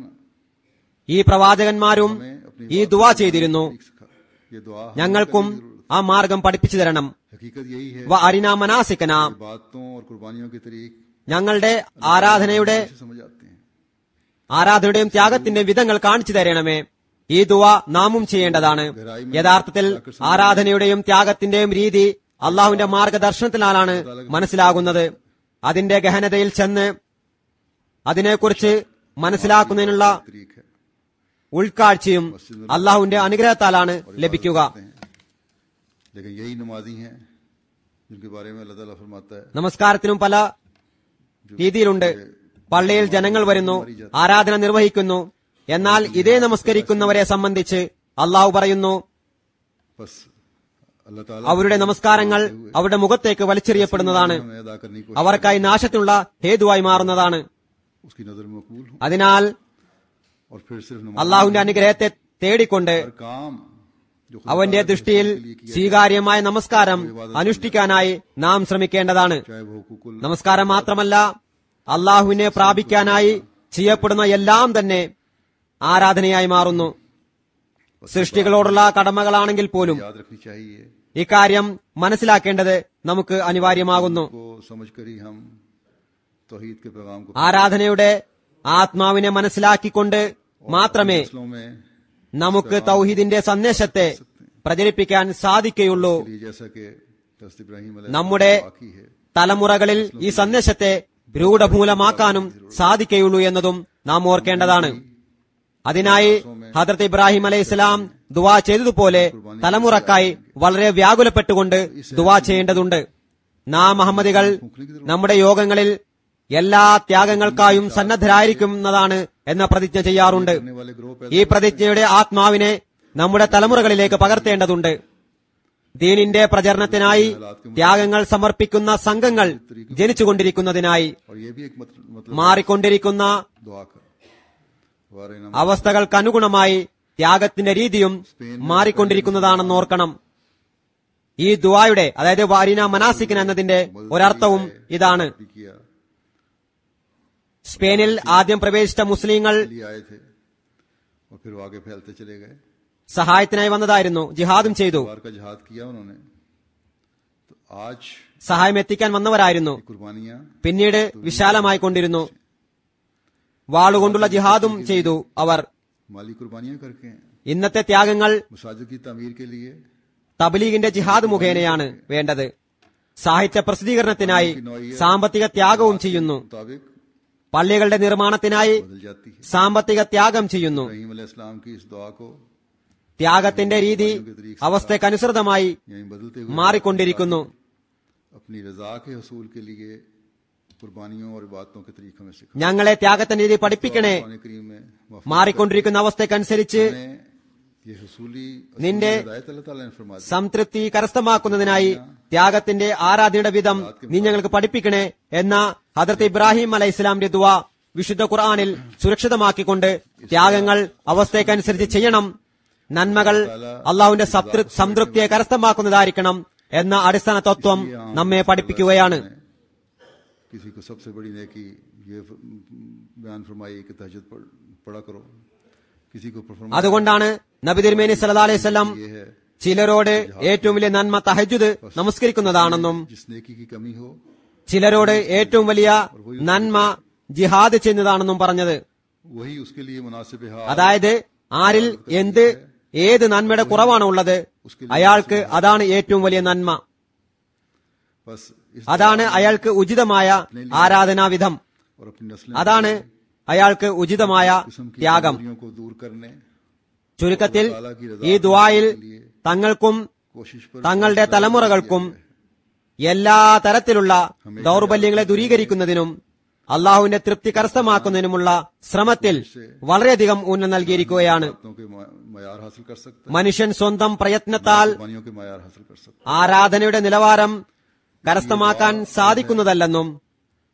ഈ പ്രവാചകന്മാരും हमें अपनी ഈ ദുവാ ചെയ്തിരുന്നു तरीक सिखा ये दुआ हमें ഞങ്ങൾക്കും करने की जरूरत ആ മാർഗം പഠിപ്പിച്ചു തരണം है। हकीकत यही है വ അരിന മനാസിക്കന बातों और कुर्बानियों के तरीक ഞങ്ങളുടെ ആരാധനയുടെ से समझ आते हैं ആരാധനയുടെയും ത്യാഗത്തിന്റെയും വിധങ്ങൾ കാണിച്ചു തരണമേ ഈ ദുവ നാമും ചെയ്യേണ്ടതാണ് യഥാർത്ഥത്തിൽ ആരാധനയുടെയും ത്യാഗത്തിന്റെയും രീതി അള്ളാഹുവിന്റെ മാർഗദർശനത്തിലാണ് മനസ്സിലാകുന്നത് അതിന്റെ ഗഹനതയിൽ ചെന്ന് അതിനെക്കുറിച്ച് മനസ്സിലാക്കുന്നതിനുള്ള तरीक है ഉൾക്കാഴ്ചയും അള്ളാഹുവിന്റെ അനുഗ്രഹത്താലാണ് ലഭിക്കുക करते हैं। लेकिन यही नमाजी हैं जिनके बारे में अल्लाह ताला फरमाता है നമസ്കാരത്തിനും പല രീതിയിലുണ്ട് പള്ളിയിൽ ജനങ്ങൾ വരുന്നു ആരാധന നിർവഹിക്കുന്നു എന്നാൽ ഇതേ നമസ്കരിക്കുന്നവരെ സംബന്ധിച്ച് അള്ളാഹു പറയുന്നു बस अल्लाह ताला അവരുടെ നമസ്കാരങ്ങൾ അവരുടെ മുഖത്തേക്ക് വലിച്ചെറിയപ്പെടുന്നതാണ് हमें अदा करने की അവർക്കായി നാശത്തിനുള്ള ഹേതുവായി മാറുന്നതാണ് कोशिश उसकी नजर में मकबूल हो അതിനാൽ और फिर सिर्फ नमाज അള്ളാഹുവിന്റെ അനുഗ്രഹത്തെ തേടിക്കൊണ്ട് हर काम जो खुदा അവന്റെ ताला के ദൃഷ്ടിയിൽ हुक्म के लिए किया സ്വീകാര്യമായ നമസ്കാരം അനുഷ്ഠിക്കാനായി നാം ശ്രമിക്കേണ്ടതാണ് चाहे वो हुकूकुल നമസ്കാരം മാത്രമല്ല അള്ളാഹുവിനെ പ്രാപിക്കാനായി ചെയ്യപ്പെടുന്ന എല്ലാം തന്നെ ആരാധനയായി മാറുന്നു സൃഷ്ടികളോടുള്ള കടമകളാണെങ്കിൽ പോലും याद रखनी चाहिए ഇക്കാര്യം മനസ്സിലാക്കേണ്ടത് നമുക്ക് അനിവാര്യമാകുന്നു को समझकर ही हम तौहीद के पैगाम को ആരാധനയുടെ ആത്മാവിനെ മനസ്സിലാക്കിക്കൊണ്ട് മാത്രമേ फसलों में നമുക്ക് തൗഹീദിന്റെ സന്ദേശത്തെ പ്രചരിപ്പിക്കാൻ സാധിക്കുകയുള്ളൂ लिए जैसा कि हज़रत इब्राहिम നമ്മുടെ बाकी है തലമുറകളിൽ ഈ സന്ദേശത്തെ രൂഢമൂലമാക്കാനും സാധിക്കുകയുള്ളൂ എന്നതും നാം ഓർക്കേണ്ടതാണ് അതിനായി ഹജറത്ത് ഇബ്രാഹിം അലൈഹി ഇസ്ലാം ദുവാ ചെയ്തതുപോലെ തലമുറക്കായി വളരെ വ്യാകുലപ്പെട്ടുകൊണ്ട് ദുവാ ചെയ്യേണ്ടതുണ്ട് നാം അഹമ്മദികൾ നമ്മുടെ യോഗങ്ങളിൽ എല്ലാ ത്യാഗങ്ങൾക്കായും സന്നദ്ധരായിരിക്കുന്നതാണ് എന്ന പ്രതിജ്ഞ ചെയ്യാറുണ്ട് करने वाले ग्रोह पैदा ഈ പ്രതിജ്ഞയുടെ ആത്മാവിനെ നമ്മുടെ തലമുറകളിലേക്ക് പകർത്തേണ്ടതുണ്ട് ദീനിന്റെ പ്രചരണത്തിനായി ത്യാഗങ്ങൾ സമർപ്പിക്കുന്ന സംഘങ്ങൾ ജനിച്ചുകൊണ്ടിരിക്കുന്നതിനായി और ये भी एक मत- मतलब മാറിക്കൊണ്ടിരിക്കുന്ന दुआ का वारे नम- അവസ്ഥകൾക്കനുഗുണമായി ത്യാഗത്തിന്റെ രീതിയും മാറിക്കൊണ്ടിരിക്കുന്നതാണെന്ന് ഓർക്കണം ഈ ദുവായുടെ അതായത് വാരിന മനാസിക്കൻ എന്നതിന്റെ ഒരർത്ഥവും ഇതാണ് भी किया സ്പെയിനിൽ ആദ്യം പ്രവേശിച്ച മുസ്ലിങ്ങൾ लिए आए थे और फिर वो आगे फैलते चले गए സഹായത്തിനായി വന്നതായിരുന്നു ജിഹാദും ചെയ്തു बार का जहाद किया उन्होंने तो आज സഹായം എത്തിക്കാൻ വന്നവരായിരുന്നു कुर्बानियां പിന്നീട് വിശാലമായി കൊണ്ടിരുന്നു വാളുകൊണ്ടുള്ള ജിഹാദും ചെയ്തു അവർ माली कुर्बानियां करके ഇന്നത്തെ ത്യാഗങ്ങൾ मसाजिद की तमीर के लिए തബ്ലീഗിന്റെ ജിഹാദ് മുഖേനയാണ് വേണ്ടത് സാഹിത്യ പ്രസിദ്ധീകരണത്തിനായി സാമ്പത്തിക ത്യാഗവും ചെയ്യുന്നു मुताबिक പള്ളികളുടെ നിർമ്മാണത്തിനായി बदल जाती है സാമ്പത്തിക ത്യാഗം ചെയ്യുന്നു रहीम अलैहिस्सलाम की इस दुआ को ത്യാഗത്തിന്റെ രീതി അവസ്ഥക്കനുസൃതമായി यहीं बदलते हुए മാറിക്കൊണ്ടിരിക്കുന്നു अपनी रजा के हसूल के लिए कुर्बानियों और इबादतों के तरीके हमें सिखा ഞങ്ങളെ ത്യാഗത്തിന്റെ രീതി പഠിപ്പിക്കണേ कुरान करीम में वफ़ा മാറിക്കൊണ്ടിരിക്കുന്ന അവസ്ഥക്കനുസരിച്ച് ने ये हसूली നിന്റെ हिदायत अल्लाह ताला ने फरमा दी സംതൃപ്തി കരസ്ഥമാക്കുന്നതിനായി ത്യാഗത്തിന്റെ ആരാധനയുടെ വിധം നീ ഞങ്ങൾക്ക് പഠിപ്പിക്കണേ എന്ന ഹദർത്ത് ഇബ്രാഹിം അലൈഹി ഇസ്ലാമിന്റെ ദുവ വിശുദ്ധ ഖുർആാനിൽ സുരക്ഷിതമാക്കിക്കൊണ്ട് ത്യാഗങ്ങൾ അവസ്ഥയ്ക്കനുസരിച്ച് ചെയ്യണം നന്മകൾ അള്ളാഹുവിന്റെ സംതൃ- സംതൃപ്തിയെ കരസ്ഥമാക്കുന്നതായിരിക്കണം എന്ന അടിസ്ഥാന തത്വം നമ്മെ പഠിപ്പിക്കുകയാണ് किसी को सबसे बड़ी नेकी ये फ- बयान फरमाई कि तहजद पढ़, पढ़ा करो किसी को फरमाया അതുകൊണ്ടാണ് നബി തിരുമേനി സല്ലല്ലാഹു അലൈഹി വസല്ലം ये है ചിലരോട് ഏറ്റവും വലിയ നന്മ തഹജുദ് നമസ്കരിക്കുന്നതാണെന്നും जिस नेकी की कमी हो ചിലരോട് ഏറ്റവും വലിയ നന്മ ജിഹാദ് ചെയ്യുന്നതാണെന്നും പറഞ്ഞത് वही उसके लिए मुनासिब हाल അതായത് ആരിൽ എന്ത് ഏത് നന്മയുടെ കുറവാണ് ഉള്ളത് അയാൾക്ക് അതാണ് ഏറ്റവും വലിയ നന്മ बस इस അതാണ് അയാൾക്ക് ഉചിതമായ ആരാധനാവിധം और अपनी नस्ल അതാണ് അയാൾക്ക് ഉചിതമായ किस्म की ത്യാഗം कमजोरियों को दूर करने ചുരുക്കത്തിൽ ഈ ദുആയിൽ തങ്ങൾക്കും कोशिश पर തങ്ങളുടെ തലമുറകൾക്കും എല്ലാ തരത്തിലുള്ള ദൗർബല്യങ്ങളെ ദൂരീകരിക്കുന്നതിനും അള്ളാഹുവിന്റെ തൃപ്തി കരസ്ഥമാക്കുന്നതിനുമുള്ള ശ്രമത്തിൽ വളരെയധികം ഊന്നൽ നൽകിയിരിക്കുകയാണ് बातों के मा- मयार हासिल कर सकता മനുഷ്യൻ സ്വന്തം പ്രയത്നത്താൽ है कुर्बानियों के मयार हासिल कर सकता ആരാധനയുടെ നിലവാരം കരസ്ഥമാക്കാൻ സാധിക്കുന്നതല്ലെന്നും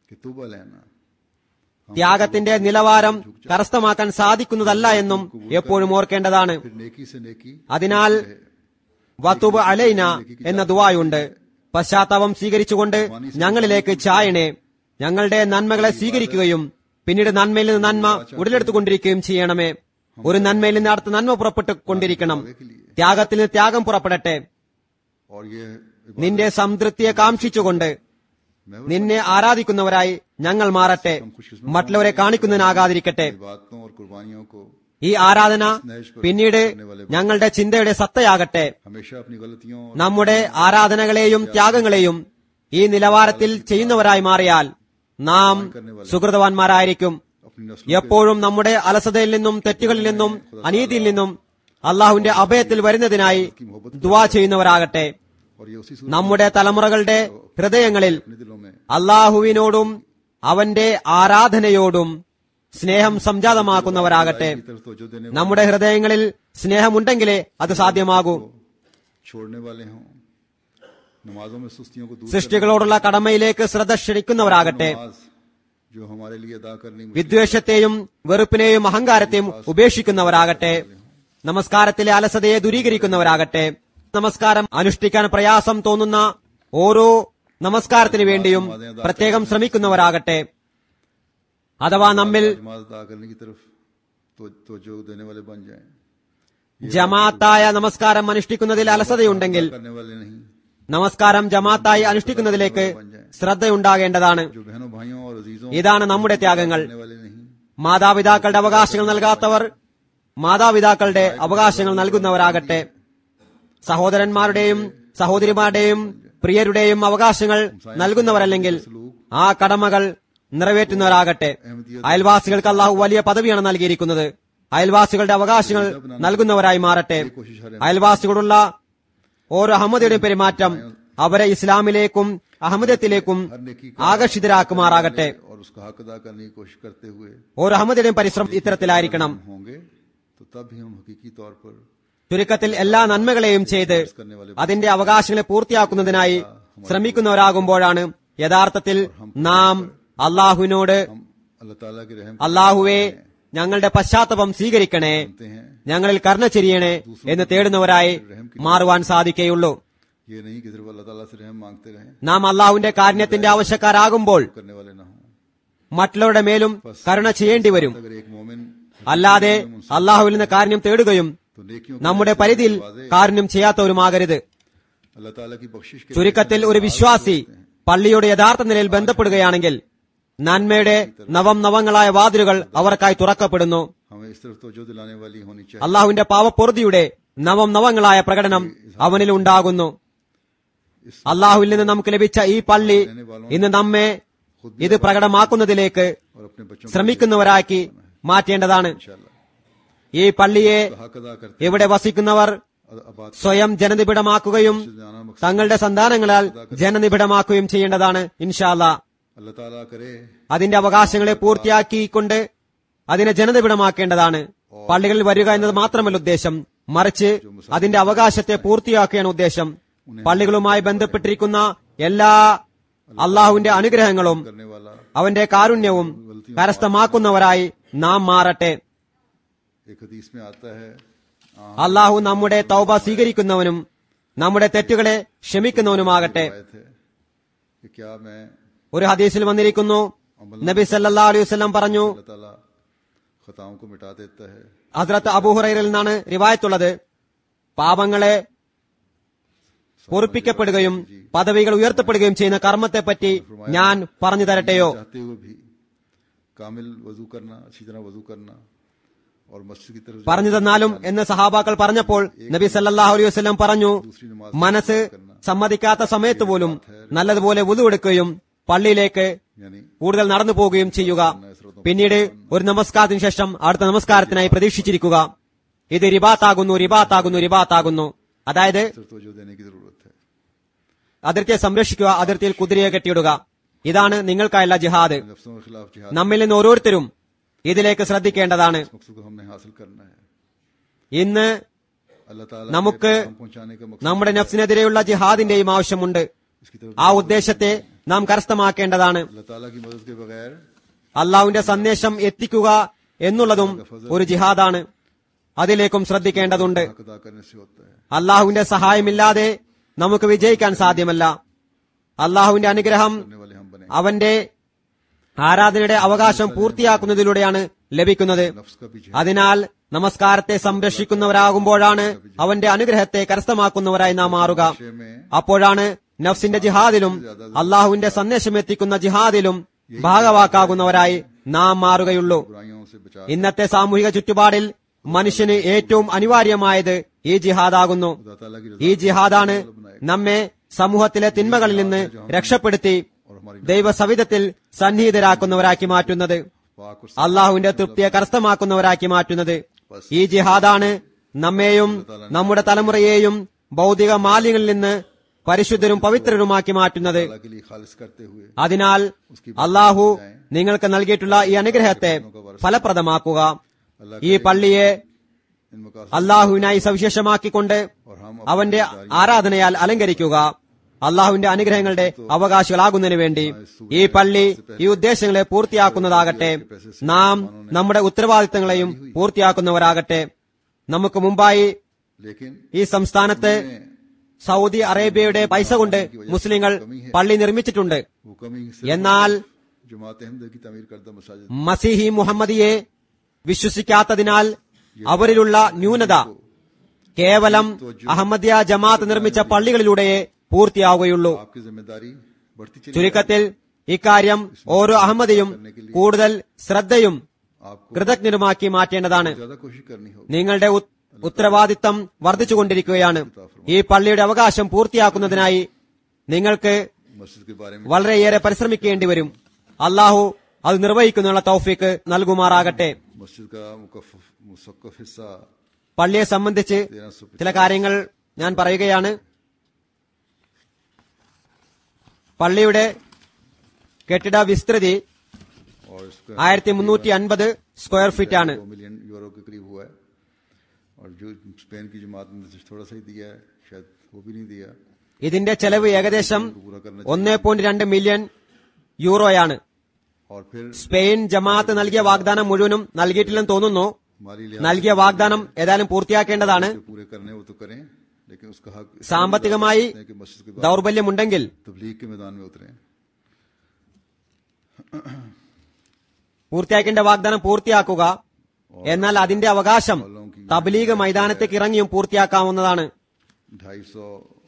कि तुबा लेना ത്യാഗത്തിന്റെ നിലവാരം കരസ്ഥമാക്കാൻ സാധിക്കുന്നതല്ല എന്നും എപ്പോഴും ഓർക്കേണ്ടതാണ് फिर नेकी से नेकी അതിനാൽ വത്തുബ് അലൈന എന്ന ദുവായുണ്ട് പശ്ചാത്താപം സ്വീകരിച്ചുകൊണ്ട് ഞങ്ങളിലേക്ക് ചായണേ ഞങ്ങളുടെ നന്മകളെ സ്വീകരിക്കുകയും പിന്നീട് നന്മയിൽ നിന്ന് നന്മ ഉടലെടുത്തുകൊണ്ടിരിക്കുകയും ചെയ്യണമേ ഒരു നന്മയിൽ നിന്ന് അടുത്ത നന്മ പുറപ്പെട്ടു കൊണ്ടിരിക്കണം ത്യാഗത്തിൽ നിന്ന് ത്യാഗം പുറപ്പെടട്ടെ और ये നിന്റെ സംതൃപ്തിയെ കാക്ഷിച്ചുകൊണ്ട് നിന്നെ ആരാധിക്കുന്നവരായി ഞങ്ങൾ മാറട്ടെ മറ്റുള്ളവരെ കാണിക്കുന്നതിനാകാതിരിക്കട്ടെ बातों और कुर्बानियों को ഈ ആരാധന പിന്നീട് ഞങ്ങളുടെ ചിന്തയുടെ സത്തയാകട്ടെ हमेशा अपनी गलतियों और നമ്മുടെ ആരാധനകളെയും ത്യാഗങ്ങളെയും ഈ നിലവാരത്തിൽ ചെയ്യുന്നവരായി മാറിയാൽ നാം സുഹൃതവാന്മാരായിരിക്കും अपनी नस्ल എപ്പോഴും നമ്മുടെ അലസതയിൽ നിന്നും തെറ്റുകളിൽ നിന്നും അനീതിയിൽ നിന്നും അള്ളാഹുവിന്റെ അഭയത്തിൽ വരുന്നതിനായി ദുവാ ചെയ്യുന്നവരാകട്ടെ और ये उसी सूरत നമ്മുടെ തലമുറകളുടെ ഹൃദയങ്ങളിൽ अपने दिलों में അള്ളാഹുവിനോടും അവന്റെ ആരാധനയോടും സ്നേഹം സംജാതമാക്കുന്നവരാകട്ടെ की तरफ तवज्जो देने നമ്മുടെ ഹൃദയങ്ങളിൽ സ്നേഹമുണ്ടെങ്കിലേ അത് സാധ്യമാകൂ को छोड़ने वाले हों नमाजों में सुस्तियों को दूर സൃഷ്ടികളോടുള്ള കടമയിലേക്ക് ശ്രദ്ധ ക്ഷണിക്കുന്നവരാകട്ടെ नमाज जो हमारे लिए अदा करनी मुश्किल വിദ്വേഷത്തെയും വെറുപ്പിനെയും അഹങ്കാരത്തെയും ഉപേക്ഷിക്കുന്നവരാകട്ടെ നമസ്കാരത്തിലെ അലസതയെ ദൂരീകരിക്കുന്നവരാകട്ടെ നമസ്കാരം അനുഷ്ഠിക്കാൻ പ്രയാസം തോന്നുന്ന ഓരോ നമസ്കാരത്തിനു വേണ്ടിയും പ്രത്യേകം ശ്രമിക്കുന്നവരാകട്ടെ അഥവാ നമ്മിൽ नमाज अदा करने की तरफ तो तवज्जो देने वाले बन जाएं ജമാഅത്തായ നമസ്കാരം അനുഷ്ഠിക്കുന്നതിൽ അലസതയുണ്ടെങ്കിൽ करने वाले नहीं നമസ്കാരം ജമാഅത്തായി അനുഷ്ഠിക്കുന്നതിലേക്ക് ശ്രദ്ധയുണ്ടാകേണ്ടതാണ് जो बहनों भाइयों और अजीजों ഇതാണ് നമ്മുടെ ത്യാഗങ്ങൾ करने वाले नहीं മാതാപിതാക്കളുടെ അവകാശങ്ങൾ നൽകാത്തവർ മാതാപിതാക്കളുടെ അവകാശങ്ങൾ നൽകുന്നവരാകട്ടെ സഹോദരന്മാരുടെയും സഹോദരിമാരുടെയും പ്രിയരുടെയും അവകാശങ്ങൾ നൽകുന്നവരല്ലെങ്കിൽ ആ കടമകൾ നിറവേറ്റുന്നവരാകട്ടെ അയൽവാസികൾക്ക് അള്ളാഹു വലിയ പദവിയാണ് നൽകിയിരിക്കുന്നത് അയൽവാസികളുടെ അവകാശങ്ങൾ നൽകുന്നവരായി മാറട്ടെ അയൽവാസികളോടുള്ള ഓരോ അഹമ്മദിയുടെയും പെരുമാറ്റം അവരെ ഇസ്ലാമിലേക്കും അഹമ്മദത്തിലേക്കും ആകർഷിതരാക്കുമാറാകട്ടെ और उसका हक अदा करने की कोशिश करते हुए ഓരോ അഹമ്മദിയുടെയും പരിശ്രമം ഇത്തരത്തിലായിരിക്കണം होंगे तो तब ही हम हकीकी तौर पर ചുരുക്കത്തിൽ എല്ലാ നന്മകളെയും ചെയ്ത് करने वाले അതിന്റെ അവകാശങ്ങളെ പൂർത്തിയാക്കുന്നതിനായി ശ്രമിക്കുന്നവരാകുമ്പോഴാണ് യഥാർത്ഥത്തിൽ നാം അള്ളാഹുവിനോട് हम अल्लाह ताला के रहम അള്ളാഹുവെ ഞങ്ങളുടെ പശ്ചാത്തപം സ്വീകരിക്കണേ करते हैं ഞങ്ങളിൽ കരുണ ചെരിയണേ എന്ന് തേടുന്നവരായി മാറുവാൻ സാധിക്കുകയുള്ളൂ ये नहीं कि सिर्फ अल्लाह ताला से रहम मांगते रहें നാം അള്ളാഹുവിന്റെ കാരുണ്യത്തിന്റെ ആവശ്യക്കാരാകുമ്പോൾ करने वाले ना हों മറ്റുള്ളവരുടെ മേലും കരുണ ചെയ്യേണ്ടി വരും अगर एक मोमिन അല്ലാതെ അള്ളാഹുവിൽ നിന്ന് കാരുണ്യം തേടുകയും तो नेकियों के നമ്മുടെ പരിധിയിൽ കാരുണ്യം ചെയ്യാത്തവരുമാകരുത് अल्लाह ताला की बख्शिश के ചുരുക്കത്തിൽ ഒരു വിശ്വാസി പള്ളിയുടെ യഥാർത്ഥ നിലയിൽ ബന്ധപ്പെടുകയാണെങ്കിൽ നന്മയുടെ നവം നവങ്ങളായ വാതിലുകൾ അവർക്കായി തുറക്കപ്പെടുന്നു हमें इस तरफ तवज्जो दिलाने वाली होनी चाहिए അള്ളാഹുവിന്റെ പാവപ്പൊറുതിയുടെ നവം നവങ്ങളായ പ്രകടനം അവനിൽ ഉണ്ടാകുന്നു അള്ളാഹുവിൽ നിന്ന് നമുക്ക് ലഭിച്ച ഈ പള്ളി ഇന്ന് നമ്മെ ഇത് പ്രകടമാക്കുന്നതിലേക്ക് और अपने बच्चों को ശ്രമിക്കുന്നവരാക്കി മാറ്റേണ്ടതാണ് इंशाल्लाह ഈ പള്ളിയെ हक अदा करते ഇവിടെ വസിക്കുന്നവർ आबाद സ്വയം ജനനിബിഡമാക്കുകയും जाना मकसद തങ്ങളുടെ സന്താനങ്ങളാൽ ജനനിബിഡമാക്കുകയും ചെയ്യേണ്ടതാണ് ഇൻഷാല്ല अल्लाह ताला करे അതിന്റെ അവകാശങ്ങളെ പൂർത്തിയാക്കിക്കൊണ്ട് അതിനെ ജനനിബിഡമാക്കേണ്ടതാണ് പള്ളികളിൽ വരിക എന്നത് മാത്രമല്ല ഉദ്ദേശം മറിച്ച് അതിന്റെ അവകാശത്തെ പൂർത്തിയാക്കുകയാണ് ഉദ്ദേശം പള്ളികളുമായി ബന്ധപ്പെട്ടിരിക്കുന്ന എല്ലാ അള്ളാഹുവിന്റെ അനുഗ്രഹങ്ങളും करने वाला അവന്റെ കാരുണ്യവും കരസ്ഥമാക്കുന്നവരായി നാം മാറട്ടെ एक हदीस में आता है आ, അള്ളാഹു നമ്മുടെ തൗബ സ്വീകരിക്കുന്നവനും നമ്മുടെ തെറ്റുകളെ ക്ഷമിക്കുന്നവനുമാകട്ടെ आयत है कि क्या मैं ഒരു ഹദീസിൽ വന്നിരിക്കുന്നു നബി സല്ലാ അലൈഹി വസല്ലം പറഞ്ഞു अल्लाह ताला खताओं को मिटा देता है ഹസ്രത്ത് അബൂഹുറയിൽ നിന്നാണ് റിവായത്തുള്ളത് പാപങ്ങളെ പൊറുപ്പിക്കപ്പെടുകയും പദവികൾ ഉയർത്തപ്പെടുകയും ചെയ്യുന്ന കർമ്മത്തെപ്പറ്റി ഞാൻ പറഞ്ഞു തരട്ടെയോ चाहते हुए भी कामिल वजू करना अच्छी तरह वजू करना और मस्जिद की तरफ പറഞ്ഞു തന്നാലും എന്ന് സഹാബാക്കൾ പറഞ്ഞപ്പോൾ നബി സല്ലല്ലാഹു അലൈഹി വസല്ലം പറഞ്ഞു മനസ്സ് സമ്മതിക്കാത്ത സമയത്ത് പോലും നല്ലതുപോലെ വുതുവെടുക്കുകയും പള്ളിയിലേക്ക് यानी കൂടുതൽ നടന്നു പോവുകയും ചെയ്യുക പിന്നീട് ഒരു നമസ്കാരത്തിന് ശേഷം അടുത്ത നമസ്കാരത്തിനായി പ്രതീക്ഷിച്ചിരിക്കുക ഇത് റിബാത്താകുന്നു റിബാത്താകുന്നു റിബാത്താകുന്നു അതായത് सिर्फ तवज्जो देने की जरूरत है അതിർത്തിയെ സംരക്ഷിക്കുക അതിർത്തിയിൽ കുതിരയെ കെട്ടിയിടുക ഇതാണ് നിങ്ങൾക്കായുള്ള ജിഹാദ് नफ्सों के खिलाफ जिहाद നമ്മിൽ നിന്ന് ഓരോരുത്തരും ഇതിലേക്ക് ശ്രദ്ധിക്കേണ്ടതാണ് मकसद को हमने हासिल करना है ഇന്ന് अल्लाह ताला നമുക്ക് के पैगाम पहुंचाने का मकसद നമ്മുടെ നഫ്സിനെതിരെയുള്ള ജിഹാദിന്റെയും ആവശ്യമുണ്ട് इसकी तरफ ആ ഉദ്ദേശത്തെ നാം കരസ്ഥമാക്കേണ്ടതാണ് अल्लाह ताला की मदद के बगैर അള്ളാഹുവിന്റെ സന്ദേശം എത്തിക്കുക എന്നുള്ളതും ഒരു ജിഹാദാണ് അതിലേക്കും ശ്രദ്ധിക്കേണ്ടതുണ്ട് हक अदा करने से होता है അള്ളാഹുവിന്റെ സഹായമില്ലാതെ നമുക്ക് വിജയിക്കാൻ സാധ്യമല്ല അള്ളാഹുവിന്റെ അനുഗ്രഹം करने वाले हम बने അവന്റെ ആരാധനയുടെ അവകാശം പൂർത്തിയാക്കുന്നതിലൂടെയാണ് ലഭിക്കുന്നത് नफ्स का भी അതിനാൽ നമസ്കാരത്തെ സംരക്ഷിക്കുന്നവരാകുമ്പോഴാണ് അവന്റെ അനുഗ്രഹത്തെ കരസ്ഥമാക്കുന്നവരായി നാം മാറുക विषय में അപ്പോഴാണ് നഫ്സിന്റെ ജിഹാദിലും അള്ളാഹുവിന്റെ സന്ദേശം എത്തിക്കുന്ന ജിഹാദിലും ഭാഗവാക്കാകുന്നവരായി നാം മാറുകയുള്ളൂ बुराइयों से बचा ഇന്നത്തെ സാമൂഹിക ചുറ്റുപാടിൽ മനുഷ്യന് ഏറ്റവും അനിവാര്യമായത് ഈ ജിഹാദാകുന്നു खुदा ताला की ഈ रजा ജിഹാദാണ് നമ്മെ സമൂഹത്തിലെ തിന്മകളിൽ നിന്ന് രക്ഷപ്പെടുത്തി और हमारी ദൈവസവിധത്തിൽ സന്നിഹിതരാക്കുന്നവരാക്കി മാറ്റുന്നത് पाक और അള്ളാഹുവിന്റെ തൃപ്തിയെ കരസ്ഥമാക്കുന്നവരാക്കി മാറ്റുന്നത് ഈ ജിഹാദാണ് നമ്മെയും നമ്മുടെ തലമുറയെയും ഭൗതിക മാലിന്യങ്ങളിൽ നിന്ന് പരിശുദ്ധരും പവിത്രരുമാക്കി മാറ്റുന്നത് ताला के लिए खालिस करते हुए അതിനാൽ അള്ളാഹു നിങ്ങൾക്ക് നൽകിയിട്ടുള്ള ഈ അനുഗ്രഹത്തെ ഫലപ്രദമാക്കുക ഈ പള്ളിയെ इन मकासद അള്ളാഹുവിനായി സവിശേഷമാക്കിക്കൊണ്ട് और हम അവന്റെ ആരാധനയാൽ അലങ്കരിക്കുക അള്ളാഹുവിന്റെ അനുഗ്രഹങ്ങളുടെ അവകാശികളാകുന്നതിന് വേണ്ടി ഈ പള്ളി ഈ ഉദ്ദേശങ്ങളെ പൂർത്തിയാക്കുന്നതാകട്ടെ നാം നമ്മുടെ ഉത്തരവാദിത്തങ്ങളെയും പൂർത്തിയാക്കുന്നവരാകട്ടെ നമുക്ക് മുമ്പായി लेकिन ഈ സംസ്ഥാനത്ത് സൗദി അറേബ്യയുടെ പൈസ കൊണ്ട് മുസ്ലിങ്ങൾ പള്ളി നിർമ്മിച്ചിട്ടുണ്ട് वो कमी എന്നാൽ जमात अहमद की तमीर करता मसाजिद മസീഹി മുഹമ്മദിയെ വിശ്വസിക്കാത്തതിനാൽ അവരിലുള്ള ന്യൂനത കേവലം അഹമ്മദിയ ജമാഅത്ത് നിർമ്മിച്ച പള്ളികളിലൂടെയേ പൂർത്തിയാവുകയുള്ളൂ आपकी जिम्मेदारी बढ़ती चली ചുരുക്കത്തിൽ ഇക്കാര്യം ഓരോ അഹമ്മദിയും കൂടുതൽ ശ്രദ്ധയും आपको കൃതജ്ഞരുമാക്കി മാറ്റേണ്ടതാണ് ज्यादा कोशिश करनी होगी നിങ്ങളുടെ ഉത്- ഉത്തരവാദിത്തം വർദ്ധിച്ചുകൊണ്ടിരിക്കുകയാണ് ഈ പള്ളിയുടെ അവകാശം പൂർത്തിയാക്കുന്നതിനായി നിങ്ങൾക്ക് मस्जिद के बारे में വളരെയേറെ പരിശ്രമിക്കേണ്ടി വരും അള്ളാഹു അത് നിർവഹിക്കുന്നതിനുള്ള തൗഫീക്ക് നൽകുമാറാകട്ടെ मस्जिद का मुकफ- मुसक्कफ हिस्सा പള്ളിയെ സംബന്ധിച്ച് तेरह सौ ചില കാര്യങ്ങൾ ഞാൻ പറയുകയാണ് പള്ളിയുടെ കെട്ടിട വിസ്തൃതി और इसका ആയിരത്തി മുന്നൂറ്റി അൻപത് സ്ക്വയർ ഫീറ്റ് ആണ് दो मिलियन यूरो के करीब हुआ है और जो स्पेन की जमात ने तो थोड़ा सा ही दिया है शायद वो भी नहीं दिया ഇതിന്റെ ചെലവ് ഏകദേശം पूरा करना ഒന്നേ പോയിന്റ് രണ്ട് മില്യൺ യൂറോയാണ് और फिर സ്പെയിൻ ജമാഅത്ത് നൽകിയ വാഗ്ദാനം മുഴുവനും നൽകിയിട്ടില്ലെന്ന് തോന്നുന്നു माली लिहाज നൽകിയ വാഗ്ദാനം ഏതായാലും പൂർത്തിയാക്കേണ്ടതാണ് जो पूरे करने वो तो करें लेकिन उसका हक इसलिए സാമ്പത്തികമായി अदा करते हैं कि मस्जिद के बाद ദൗർബല്യമുണ്ടെങ്കിൽ तबलीग के मैदान में उतरे പൂർത്തിയാക്കേണ്ട വാഗ്ദാനം പൂർത്തിയാക്കുക എന്നാൽ അതിന്റെ അവകാശം തബ്ലീഗ് മൈതാനത്തേക്ക് ഇറങ്ങിയും പൂർത്തിയാക്കാവുന്നതാണ് ढाई सौ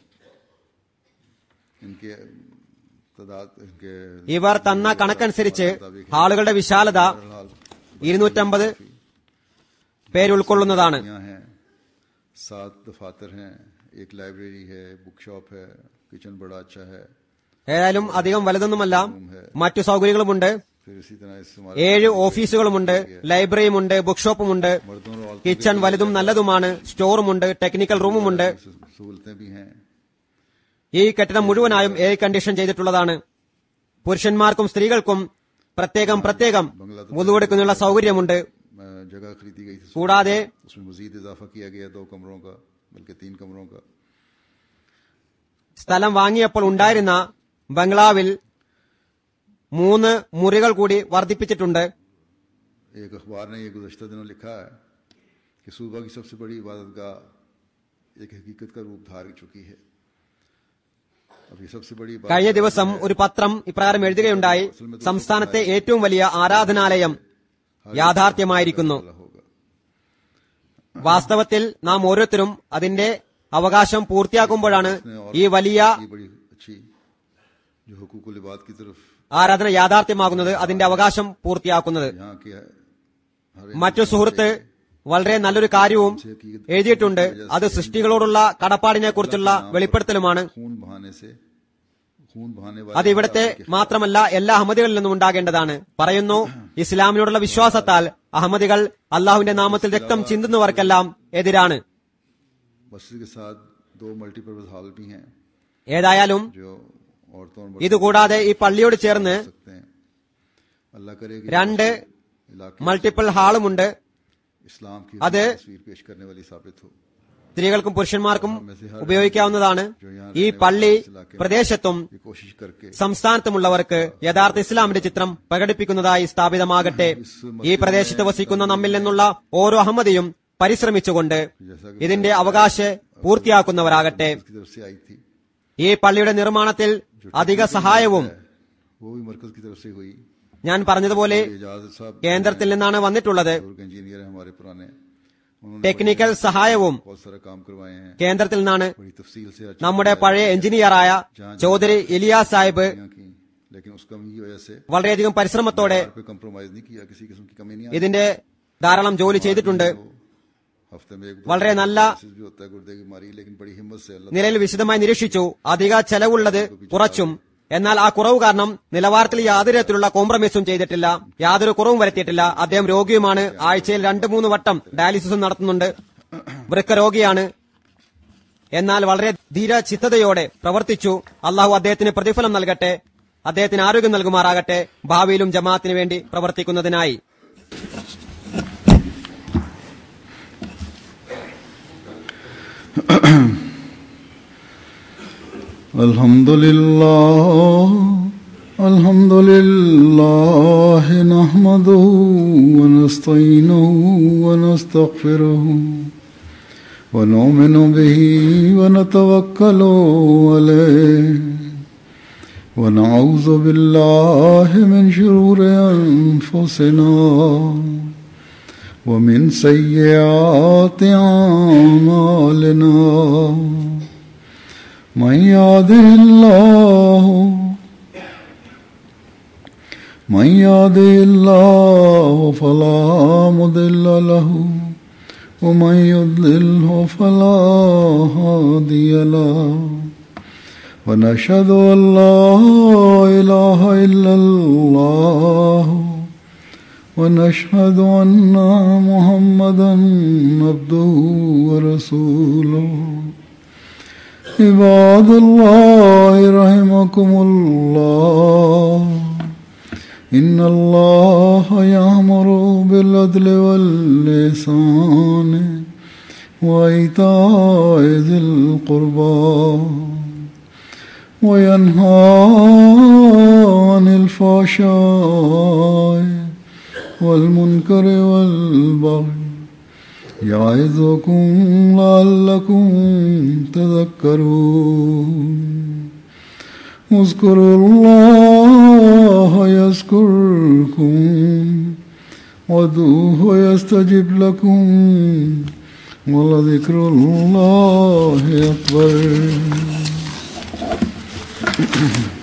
इनके तादाद इनके ഇവർ തന്ന കണക്കനുസരിച്ച് ഹാളുകളുടെ വിശാലത बहरहाल ഇരുന്നൂറ്റമ്പത് പേരുൾക്കൊള്ളുന്നതാണ് यहाँ हैं सात दफातर हैं एक लाइब्रेरी है बुक शॉप है किचन बड़ा अच्छा है ഏതായാലും അധികം വലുതൊന്നുമല്ല മറ്റു സൗകര്യങ്ങളുമുണ്ട് फिर इसी तरह इस हमारे ഏഴ് ഓഫീസുകളുമുണ്ട് ലൈബ്രറിയുമുണ്ട് ബുക്ക് ഷോപ്പുമുണ്ട് मर्दों और औरतों കിച്ചൺ വലുതും നല്ലതുമാണ് സ്റ്റോറുമുണ്ട് ടെക്നിക്കൽ റൂമുമുണ്ട് की सहूलतें भी हैं ഈ കെട്ടിടം മുഴുവനായും എയർ കണ്ടീഷൻ ചെയ്തിട്ടുള്ളതാണ് പുരുഷന്മാർക്കും സ്ത്രീകൾക്കും പ്രത്യേകം പ്രത്യേകം മുതുവെടുക്കുന്നതിനുള്ള സൗകര്യമുണ്ട് मैं जगह खरीदी गई थी കൂടാതെ उसमें मजीद इजाफा किया गया दो कमरों का बल्कि तीन कमरों का സ്ഥലം വാങ്ങിയപ്പോൾ ഉണ്ടായിരുന്ന ബംഗ്ലാവിൽ മൂന്ന് മുറികൾ കൂടി വർദ്ധിപ്പിച്ചിട്ടുണ്ട് एक अखबार ने ये गुजशत दिनों लिखा है कि सूबा की सबसे बड़ी इबादत गाह एक हकीकत का रूप धार चुकी है अब ये सबसे बड़ी इबादत കഴിഞ്ഞ ദിവസം ഒരു പത്രം ഇപ്രകാരം എഴുതുകയുണ്ടായി സംസ്ഥാനത്തെ ഏറ്റവും വലിയ ആരാധനാലയം യാഥാർത്ഥ്യമായിരിക്കുന്നു वाला होगा വാസ്തവത്തിൽ നാം ഓരോരുത്തരും അതിന്റെ അവകാശം പൂർത്തിയാക്കുമ്പോഴാണ് ഈ വലിയ ये बड़ी अच्छी जो हुकूकुल इबाद की तरफ ആരാധന യാഥാർത്ഥ്യമാകുന്നത് അതിന്റെ അവകാശം പൂർത്തിയാക്കുന്നത് यहाँ के हर एक മറ്റു സുഹൃത്ത് വളരെ നല്ലൊരു കാര്യവും എഴുതിയിട്ടുണ്ട് അത് സൃഷ്ടികളോടുള്ള കടപ്പാടിനെ കുറിച്ചുള്ള വെളിപ്പെടുത്തലുമാണ് खून बहाने से खून बहाने അത് ഇവിടത്തെ മാത്രമല്ല എല്ലാ അഹമ്മദികളിൽ നിന്നും ഉണ്ടാകേണ്ടതാണ് പറയുന്നു ഇസ്ലാമിനോടുള്ള വിശ്വാസത്താൽ അഹമ്മദികൾ അള്ളാഹുവിന്റെ നാമത്തിൽ രക്തം ചിന്തുന്നവർക്കെല്ലാം എതിരാണ് मस्जिद के साथ दो मल्टीपर्पज हॉल भी हैं ഏതായാലും जो औरतों और ഇതുകൂടാതെ ഈ പള്ളിയോട് ചേർന്ന് सकते हैं अल्लाह करे कि രണ്ട് इलाके മൾട്ടിപ്പിൾ ഹാളുമുണ്ട് इस्लाम की അത് तस्वीर पेश करने वाली साबित हो സ്ത്രീകൾക്കും പുരുഷന്മാർക്കും ഉപയോഗിക്കാവുന്നതാണ് ഈ പള്ളി പ്രദേശത്തും ये कोशिश करके സംസ്ഥാനത്തുമുള്ളവർക്ക് യഥാർത്ഥ ഇസ്ലാമിന്റെ ചിത്രം പ്രകടിപ്പിക്കുന്നതായി സ്ഥാപിതമാകട്ടെ ഈ പ്രദേശത്ത് വസിക്കുന്ന നമ്മിൽ നിന്നുള്ള ഓരോ അഹമ്മദിയും പരിശ്രമിച്ചുകൊണ്ട് ഇതിന്റെ അവകാശ പൂർത്തിയാക്കുന്നവരാകട്ടെ की तरफ से आई थी ഈ പള്ളിയുടെ നിർമ്മാണത്തിൽ അധിക സഹായവും वो भी मरकज की तरफ से हुई ഞാൻ പറഞ്ഞതുപോലെ एजाज साहब കേന്ദ്രത്തിൽ നിന്നാണ് വന്നിട്ടുള്ളത് बुजुर्ग इंजीनियर हैं हमारे पुराने उन्होंने ടെക്നിക്കൽ സഹായവും बहुत सारा काम करवाए हैं കേന്ദ്രത്തിൽ നിന്നാണ് बड़ी तफसील से हर चीज़ നമ്മുടെ പഴയ എഞ്ചിനീയറായ ചൗധരി ഇലിയാസ് സാഹിബ് यहाँ की लेकिन उस कमी की वजह से വളരെയധികം പരിശ്രമത്തോടെ यहाँ पे कंप्रोमाइज नहीं किया किसी किस्म की कमी नहीं आई ഇതിന്റെ ധാരാളം ജോലി ചെയ്തിട്ടുണ്ട് हफ्ते में एक दो വളരെ നല്ല dialysis भी होता है गुर्दे की बीमारी लेकिन बड़ी हिम्मत से अल्लाह നിലയിൽ വിശദമായി നിരീക്ഷിച്ചു അധിക ചെലവുള്ളത് കുറച്ചും എന്നാൽ ആ കുറവ് കാരണം നിലവാരത്തിൽ യാതൊരു തരത്തിലുള്ള കോംപ്രമൈസും ചെയ്തിട്ടില്ല യാതൊരു കുറവും വരുത്തിയിട്ടില്ല അദ്ദേഹം രോഗിയുമാണ് ആഴ്ചയിൽ രണ്ടു മൂന്ന് വട്ടം ഡയാലിസിസും നടത്തുന്നുണ്ട് വൃക്ക രോഗിയാണ് എന്നാൽ വളരെ ധീരചിത്തതയോടെ പ്രവർത്തിച്ചു അള്ളാഹു അദ്ദേഹത്തിന് പ്രതിഫലം നൽകട്ടെ അദ്ദേഹത്തിന് ആരോഗ്യം നൽകുമാറാകട്ടെ ഭാവിയിലും ജമാഅത്തിന് വേണ്ടി പ്രവർത്തിക്കുന്നതിനായി الحمد لله الحمد لله نحمده ونستعينه ونستغفره ونؤمن به ونتوكل عليه ونعوذ بالله من شرور أنفسنا ومن سيئات أعمالنا من يهده الله من يهده الله فلا مضل له ومن يضلله فلا هادي له ونشهد ان لا اله الا الله ونشهد ان محمدا عبده ورسوله عباد الله رحمكم الله إن الله يأمر بالعدل واللسان وإيتاء ذي القربى وينهى عن الفحشاء والمنكر والبغي يعظكم لعلكم تذكرون اذكروا الله يذكركم وادعوه يستجب لكم ولذكر الله أكبر